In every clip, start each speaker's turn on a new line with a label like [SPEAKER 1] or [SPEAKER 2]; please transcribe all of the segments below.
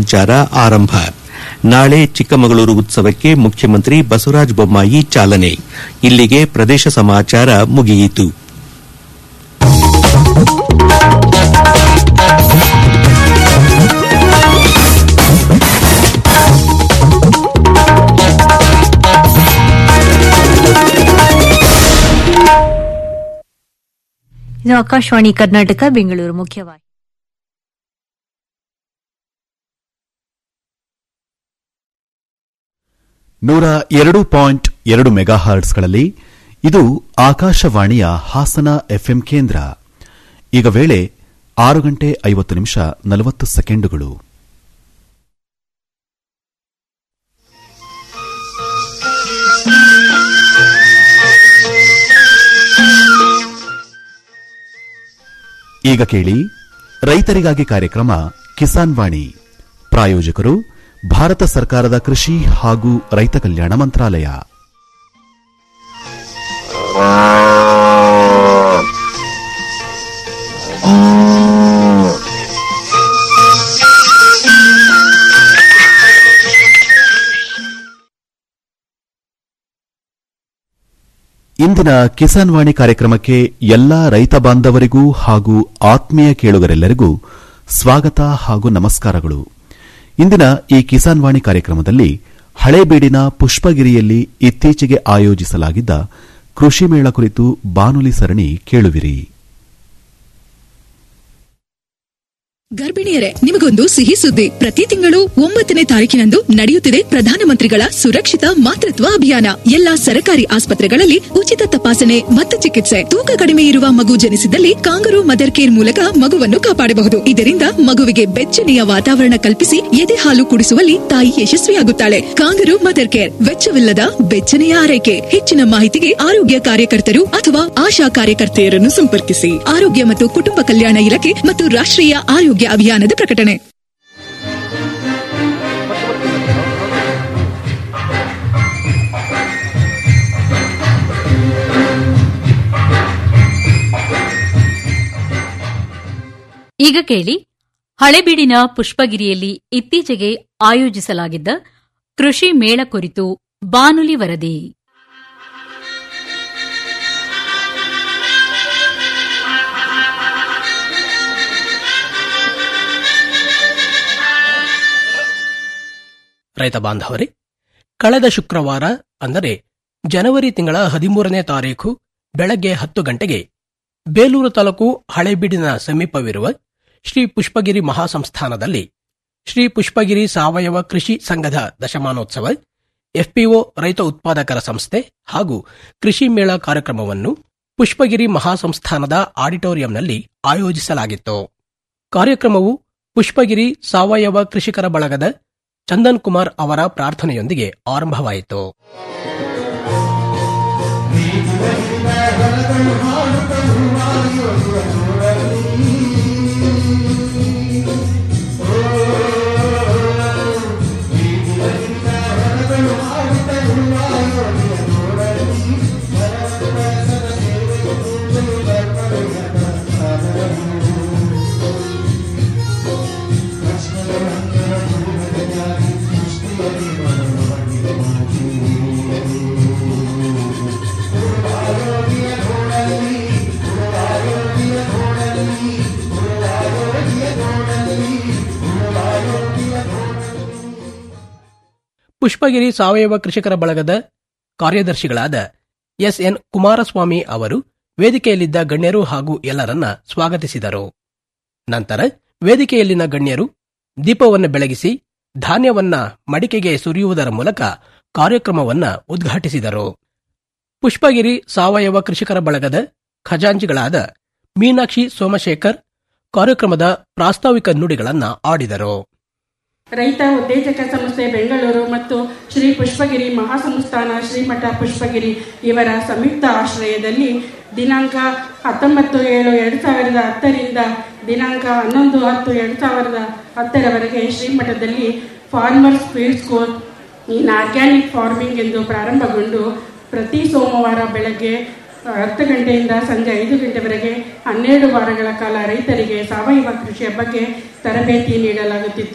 [SPEAKER 1] ಸಂಚಾರ ಆರಂಭ ನಾಳೆ ಚಿಕ್ಕಮಗಳೂರು ಉತ್ಸವಕ್ಕೆ ಮುಖ್ಯಮಂತ್ರಿ ಬಸವರಾಜ ಬೊಮ್ಮಾಯಿ ಚಾಲನೆ ಇಲ್ಲಿಗೆ ಪ್ರದೇಶ ಸಮಾಚಾರ ಮುಗಿಯಿತು
[SPEAKER 2] ಇದು ಆಕಾಶವಾಣಿ ಕರ್ನಾಟಕ ಬೆಂಗಳೂರು ಮುಖ್ಯವಾಹಿನಿ
[SPEAKER 3] ನೂರ ಎರಡು ಪಾಯಿಂಟ್ ಎರಡು ಮೆಗಾಹರ್ಟ್ಸ್ಗಳಲ್ಲಿ ಇದು ಆಕಾಶವಾಣಿಯ ಹಾಸನ ಎಫ್ಎಂ ಕೇಂದ್ರ ಈಗ ವೇಳೆ ಆರು ಗಂಟೆ ಐವತ್ತು ನಿಮಿಷ ನಲವತ್ತು ಸೆಕೆಂಡುಗಳು ಈಗ ಕೇಳಿ ರೈತರಿಗಾಗಿ ಕಾರ್ಯಕ್ರಮ ಕಿಸಾನ್ ವಾಣಿ ಪ್ರಾಯೋಜಕರು ಭಾರತ ಸರ್ಕಾರದ ಕೃಷಿ ಹಾಗೂ ರೈತ ಕಲ್ಯಾಣ ಮಂತ್ರಾಲಯ ಇಂದಿನ ಕಿಸಾನ್ ವಾಣಿ ಕಾರ್ಯಕ್ರಮಕ್ಕೆ ಎಲ್ಲಾ ರೈತ ಬಾಂಧವರಿಗೂ ಹಾಗೂ ಆತ್ಮೀಯ ಕೇಳುಗರೆಲ್ಲರಿಗೂ ಸ್ವಾಗತ ಹಾಗೂ ನಮಸ್ಕಾರಗಳು ಇಂದಿನ ಈ ಕಿಸಾನ್ ವಾಣಿ ಕಾರ್ಯಕ್ರಮದಲ್ಲಿ ಹಳೇಬೀಡಿನ ಪುಷ್ಪಗಿರಿಯಲ್ಲಿ ಇತ್ತೀಚೆಗೆ ಆಯೋಜಿಸಲಾಗಿದ್ದ ಕೃಷಿ ಮೇಳ ಕುರಿತು ಬಾನುಲಿ ಸರಣಿ ಕೇಳುವಿರಿ
[SPEAKER 4] ಗರ್ಭಿಣಿಯರೇ ನಿಮಗೊಂದು ಸಿಹಿ ಸುದ್ದಿ ಪ್ರತಿ ತಿಂಗಳು ಒಂಬತ್ತನೇ ತಾರೀಕಿನಂದು ನಡೆಯುತ್ತಿದೆ ಪ್ರಧಾನಮಂತ್ರಿಗಳ ಸುರಕ್ಷಿತ ಮಾತೃತ್ವ ಅಭಿಯಾನ ಎಲ್ಲಾ ಸರ್ಕಾರಿ ಆಸ್ಪತ್ರೆಗಳಲ್ಲಿ ಉಚಿತ ತಪಾಸಣೆ ಮತ್ತು ಚಿಕಿತ್ಸೆ ತೂಕ ಕಡಿಮೆ ಇರುವ ಮಗು ಜನಿಸಿದಲ್ಲಿ ಕಾಂಗರು ಮದರ್ ಕೇರ್ ಮೂಲಕ ಮಗುವನ್ನು ಕಾಪಾಡಬಹುದು ಇದರಿಂದ ಮಗುವಿಗೆ ಬೆಚ್ಚನೆಯ ವಾತಾವರಣ ಕಲ್ಪಿಸಿ ಎದೆ ಹಾಲು ಕುಡಿಸುವಲ್ಲಿ ತಾಯಿ ಯಶಸ್ವಿಯಾಗುತ್ತಾಳೆ ಕಾಂಗರು ಮದರ್ ಕೇರ್ ವೆಚ್ಚವಿಲ್ಲದ ಬೆಚ್ಚನೆಯ ಆರೈಕೆ ಹೆಚ್ಚಿನ ಮಾಹಿತಿಗೆ ಆರೋಗ್ಯ ಕಾರ್ಯಕರ್ತರು ಅಥವಾ ಆಶಾ ಕಾರ್ಯಕರ್ತೆಯರನ್ನು ಸಂಪರ್ಕಿಸಿ ಆರೋಗ್ಯ ಮತ್ತು ಕುಟುಂಬ ಕಲ್ಯಾಣ ಇಲಾಖೆ ಮತ್ತು ರಾಷ್ಟ್ರೀಯ ಆರೋಗ್ಯ ಅಭಿಯಾನದ ಪ್ರಕಟಣೆ
[SPEAKER 2] ಈಗ ಕೇಳಿ ಹಳೆಬೀಡಿನ ಪುಷ್ಪಗಿರಿಯಲ್ಲಿ ಇತ್ತೀಚೆಗೆ ಆಯೋಜಿಸಲಾಗಿದ್ದ ಕೃಷಿ ಮೇಳ ಕುರಿತು ಬಾನುಲಿ ವರದಿ
[SPEAKER 5] ರೈತ ಬಾಂಧವರೇ ಕಳೆದ ಶುಕ್ರವಾರ ಅಂದರೆ ಜನವರಿ ತಿಂಗಳ ಹದಿಮೂರನೇ ತಾರೀಖು ಬೆಳಗ್ಗೆ ಹತ್ತು ಗಂಟೆಗೆ ಬೇಲೂರು ತಾಲೂಕು ಹಳೇಬೀಡಿನ ಸಮೀಪವಿರುವ ಶ್ರೀ ಪುಷ್ಪಗಿರಿ ಮಹಾಸಂಸ್ಥಾನದಲ್ಲಿ ಶ್ರೀ ಪುಷ್ಪಗಿರಿ ಸಾವಯವ ಕೃಷಿ ಸಂಘದ ದಶಮಾನೋತ್ಸವ ಎಫ್ಪಿಒ ರೈತ ಉತ್ಪಾದಕರ ಸಂಸ್ಥೆ ಹಾಗೂ ಕೃಷಿ ಮೇಳ ಕಾರ್ಯಕ್ರಮವನ್ನು ಪುಷ್ಪಗಿರಿ ಮಹಾಸಂಸ್ಥಾನದ ಆಡಿಟೋರಿಯಂನಲ್ಲಿ ಆಯೋಜಿಸಲಾಗಿತ್ತು ಕಾರ್ಯಕ್ರಮವು ಪುಷ್ಪಗಿರಿ ಸಾವಯವ ಕೃಷಿಕರ ಬಳಗದ ಚಂದನ್ ಕುಮಾರ್ ಅವರ ಪ್ರಾರ್ಥನೆಯೊಂದಿಗೆ ಆರಂಭವಾಯಿತು ಪುಷ್ಪಗಿರಿ ಸಾವಯವ ಕೃಷಿಕರ ಬಳಗದ ಕಾರ್ಯದರ್ಶಿಗಳಾದ ಎಸ್ ಎನ್ ಕುಮಾರಸ್ವಾಮಿ ಅವರು ವೇದಿಕೆಯಲ್ಲಿದ್ದ ಗಣ್ಯರು ಹಾಗೂ ಎಲ್ಲರನ್ನ ಸ್ವಾಗತಿಸಿದರು ನಂತರ ವೇದಿಕೆಯಲ್ಲಿನ ಗಣ್ಯರು ದೀಪವನ್ನು ಬೆಳಗಿಸಿ ಧಾನ್ಯವನ್ನ ಮಡಿಕೆಗೆ ಸುರಿಯುವುದರ ಮೂಲಕ ಕಾರ್ಯಕ್ರಮವನ್ನ ಉದ್ಘಾಟಿಸಿದರು ಪುಷ್ಪಗಿರಿ ಸಾವಯವ ಕೃಷಿಕರ ಬಳಗದ ಖಜಾಂಚಿಗಳಾದ ಮೀನಾಕ್ಷಿ ಸೋಮಶೇಖರ್ ಕಾರ್ಯಕ್ರಮದ ಪ್ರಾಸ್ತಾವಿಕ ನುಡಿಗಳನ್ನ ಆಡಿದರು
[SPEAKER 6] ರೈತ ಉತ್ತೇಜಕ ಸಂಸ್ಥೆ ಬೆಂಗಳೂರು ಮತ್ತು ಶ್ರೀ ಪುಷ್ಪಗಿರಿ ಮಹಾಸಂಸ್ಥಾನ ಶ್ರೀಮಠ ಪುಷ್ಪಗಿರಿ ಇವರ ಸಂಯುಕ್ತ ಆಶ್ರಯದಲ್ಲಿ ದಿನಾಂಕ ಹತ್ತೊಂಬತ್ತು ಏಳು ಎರಡು ಸಾವಿರದ ಹತ್ತರಿಂದ ದಿನಾಂಕ ಹನ್ನೊಂದು ಹತ್ತು ಎರಡು ಸಾವಿರದ ಹತ್ತರವರೆಗೆ ಶ್ರೀಮಠದಲ್ಲಿ farmers field school in organic farming ಎಂದು ಪ್ರಾರಂಭಗೊಂಡು ಪ್ರತಿ ಸೋಮವಾರ ಬೆಳಗ್ಗೆ ಹತ್ತು ಗಂಟೆಯಿಂದ ಸಂಜೆ ಐದು ಗಂಟೆವರೆಗೆ ಹನ್ನೆರಡು ವಾರಗಳ ಕಾಲ ರೈತರಿಗೆ ಸಾವಯವ ಕೃಷಿಯ ಬಗ್ಗೆ ತರಬೇತಿ ನೀಡಲಾಗುತ್ತಿತ್ತು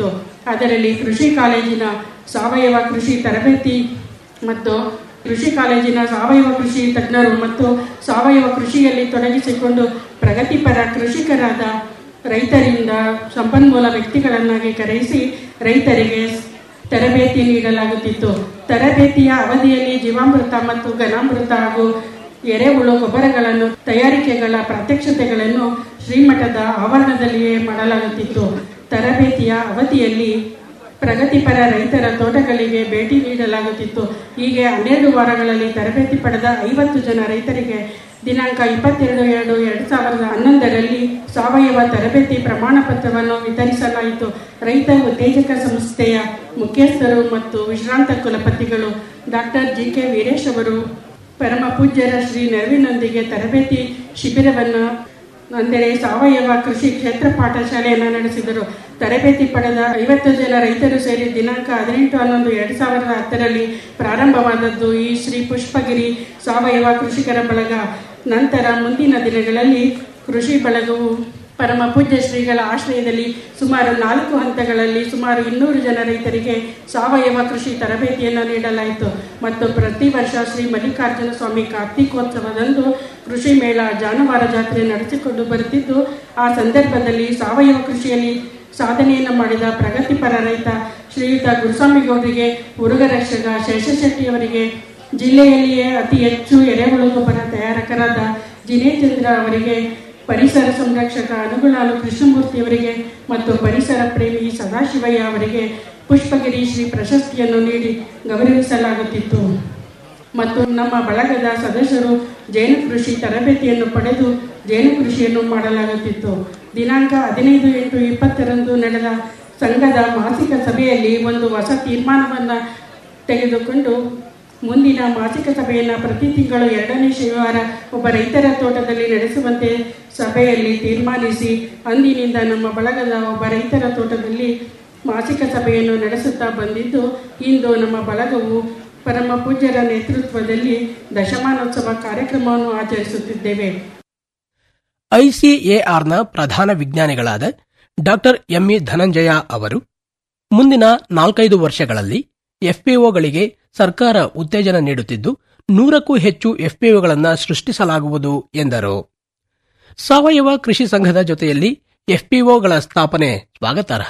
[SPEAKER 6] ಅದರಲ್ಲಿ ಕೃಷಿ ಕಾಲೇಜಿನ ಸಾವಯವ ಕೃಷಿ ತರಬೇತಿ ಮತ್ತು ಕೃಷಿ ಕಾಲೇಜಿನ ಸಾವಯವ ಕೃಷಿ ತಜ್ಞರು ಮತ್ತು ಸಾವಯವ ಕೃಷಿಯಲ್ಲಿ ತೊಡಗಿಸಿಕೊಂಡು ಪ್ರಗತಿಪರ ಕೃಷಿಕರಾದ ರೈತರಿಂದ ಸಂಪನ್ಮೂಲ ವ್ಯಕ್ತಿಗಳನ್ನಾಗಿ ಕರೆಯಿಸಿ ರೈತರಿಗೆ ತರಬೇತಿ ನೀಡಲಾಗುತ್ತಿತ್ತು ತರಬೇತಿಯ ಅವಧಿಯಲ್ಲಿ ಜೀವಾಮೃತ ಮತ್ತು ಘನಾಮೃತ ಹಾಗೂ ಎರೆಹುಳು ಗೊಬ್ಬರಗಳನ್ನು ತಯಾರಿಕೆಗಳ ಪ್ರಾತ್ಯಕ್ಷತೆಗಳನ್ನು ಶ್ರೀಮಠದ ಆವರಣದಲ್ಲಿಯೇ ಮಾಡಲಾಗುತ್ತಿತ್ತು ತರಬೇತಿಯ ಅವಧಿಯಲ್ಲಿ ಪ್ರಗತಿಪರ ರೈತರ ತೋಟಗಳಿಗೆ ಭೇಟಿ ನೀಡಲಾಗುತ್ತಿತ್ತು ಹೀಗೆ ಹನ್ನೆರಡು ವಾರಗಳಲ್ಲಿ ತರಬೇತಿ ಪಡೆದ ಐವತ್ತು ಜನ ರೈತರಿಗೆ ದಿನಾಂಕ ಇಪ್ಪತ್ತೆರಡು ಎರಡು ಎರಡು ಸಾವಿರದ ಹನ್ನೊಂದರಲ್ಲಿ ಸಾವಯವ ತರಬೇತಿ ಪ್ರಮಾಣ ಪತ್ರವನ್ನು ವಿತರಿಸಲಾಯಿತು ರೈತ ಉತ್ತೇಜಕ ಸಂಸ್ಥೆಯ ಮುಖ್ಯಸ್ಥರು ಮತ್ತು ವಿಶ್ರಾಂತ ಕುಲಪತಿಗಳು ಡಾಕ್ಟರ್ ಜಿ ಕೆ ವೀರೇಶ್ ಅವರು ಪರಮ ಪೂಜ್ಯರ ಶ್ರೀ ನೆರವಿನೊಂದಿಗೆ ತರಬೇತಿ ಶಿಬಿರವನ್ನು ಅಂದರೆ ಸಾವಯವ ಕೃಷಿ ಕ್ಷೇತ್ರ ಪಾಠಶಾಲೆಯನ್ನು ನಡೆಸಿದರು ತರಬೇತಿ ಪಡೆದ ಐವತ್ತು ಜನ ರೈತರು ಸೇರಿ ದಿನಾಂಕ ಹದಿನೆಂಟು ಹನ್ನೊಂದು ಎರಡು ಸಾವಿರದ ಹತ್ತರಲ್ಲಿ ಪ್ರಾರಂಭವಾದದ್ದು ಈ ಶ್ರೀ ಪುಷ್ಪಗಿರಿ ಸಾವಯವ ಕೃಷಿಕರ ಬಳಗ ನಂತರ ಮುಂದಿನ ದಿನಗಳಲ್ಲಿ ಕೃಷಿ ಬಳಗವು ಪರಮ ಪೂಜ್ಯ ಶ್ರೀಗಳ ಆಶ್ರಯದಲ್ಲಿ ಸುಮಾರು ನಾಲ್ಕು ಹಂತಗಳಲ್ಲಿ ಸುಮಾರು ಇನ್ನೂರು ಜನ ರೈತರಿಗೆ ಸಾವಯವ ಕೃಷಿ ತರಬೇತಿಯನ್ನು ನೀಡಲಾಯಿತು ಮತ್ತು ಪ್ರತಿ ವರ್ಷ ಶ್ರೀ ಮಲ್ಲಿಕಾರ್ಜುನ ಸ್ವಾಮಿ ಕಾರ್ತಿಕೋತ್ಸವದಂದು ಕೃಷಿ ಮೇಳ ಜಾನುವಾರ ಜಾತ್ರೆ ನಡೆಸಿಕೊಂಡು ಬರುತ್ತಿದ್ದು ಆ ಸಂದರ್ಭದಲ್ಲಿ ಸಾವಯವ ಕೃಷಿಯಲ್ಲಿ ಸಾಧನೆಯನ್ನು ಮಾಡಿದ ಪ್ರಗತಿಪರ ರೈತ ಶ್ರೀಯುತ ಗುರುಸ್ವಾಮಿಗೌಡರಿಗೆ ಉರುಗರಕ್ಷಕ ಶೇಷಶೆಟ್ಟಿಯವರಿಗೆ ಜಿಲ್ಲೆಯಲ್ಲಿಯೇ ಅತಿ ಹೆಚ್ಚು ಎರೆಹುಳು ಗೊಬ್ಬರ ತಯಾರಕರಾದ ಜಿನೇಚಂದ್ರ ಅವರಿಗೆ ಪರಿಸರ ಸಂರಕ್ಷಕ ಅನುಗುಣಾಲು ಕೃಷ್ಣಮೂರ್ತಿಯವರಿಗೆ ಮತ್ತು ಪರಿಸರ ಪ್ರೇಮಿ ಸದಾಶಿವಯ್ಯ ಅವರಿಗೆ ಪುಷ್ಪಗಿರಿ ಶ್ರೀ ಪ್ರಶಸ್ತಿಯನ್ನು ನೀಡಿ ಗೌರವಿಸಲಾಗುತ್ತಿತ್ತು ಮತ್ತು ನಮ್ಮ ಬಳಗದ ಸದಸ್ಯರು ಜೇನು ಕೃಷಿ ತರಬೇತಿಯನ್ನು ಪಡೆದು ಜೇನು ಕೃಷಿಯನ್ನು ಮಾಡಲಾಗುತ್ತಿತ್ತು ದಿನಾಂಕ ಹದಿನೈದು ಎಂಟು ಇಪ್ಪತ್ತರಂದು ನಡೆದ ಸಂಘದ ಮಾಸಿಕ ಸಭೆಯಲ್ಲಿ ಒಂದು ಹೊಸ ತೀರ್ಮಾನವನ್ನು ತೆಗೆದುಕೊಂಡು ಮುಂದಿನ ಮಾಸಿಕ ಸಭೆಯನ್ನು ಪ್ರತಿ ತಿಂಗಳು ಎರಡನೇ ಶನಿವಾರ ಒಬ್ಬ ರೈತರ ತೋಟದಲ್ಲಿ ನಡೆಸುವಂತೆ ಸಭೆಯಲ್ಲಿ ತೀರ್ಮಾನಿಸಿ ಅಂದಿನಿಂದ ನಮ್ಮ ಬಳಗದ ಒಬ್ಬ ರೈತರ ತೋಟದಲ್ಲಿ ಮಾಸಿಕ ಸಭೆಯನ್ನು ನಡೆಸುತ್ತಾ ಬಂದಿದ್ದು ಇಂದು ನಮ್ಮ ಬಳಗವು ಪರಮ ಪೂಜ್ಯರ ನೇತೃತ್ವದಲ್ಲಿ ದಶಮಾನೋತ್ಸವ ಕಾರ್ಯಕ್ರಮವನ್ನು ಆಚರಿಸುತ್ತಿದ್ದೇವೆ
[SPEAKER 5] ಐಸಿಎಆರ್ನ ಪ್ರಧಾನ ವಿಜ್ಞಾನಿಗಳಾದ ಡಾಕ್ಟರ್ ಎಂಇ ಧನಂಜಯ ಅವರು ಮುಂದಿನ ನಾಲ್ಕೈದು ವರ್ಷಗಳಲ್ಲಿ ಎಫ್ಪಿಒಗಳಿಗೆ ಸರ್ಕಾರ ಉತ್ತೇಜನ ನೀಡುತ್ತಿದ್ದು ನೂರಕ್ಕೂ ಹೆಚ್ಚು ಎಫ್ಪಿಒಗಳನ್ನು ಸೃಷ್ಟಿಸಲಾಗುವುದು ಎಂದರು ಸಾವಯವ ಕೃಷಿ ಸಂಘದ ಜೊತೆಯಲ್ಲಿ ಎಫ್ಪಿಒಗಳ ಸ್ಥಾಪನೆ ಸ್ವಾಗತಾರ್ಹ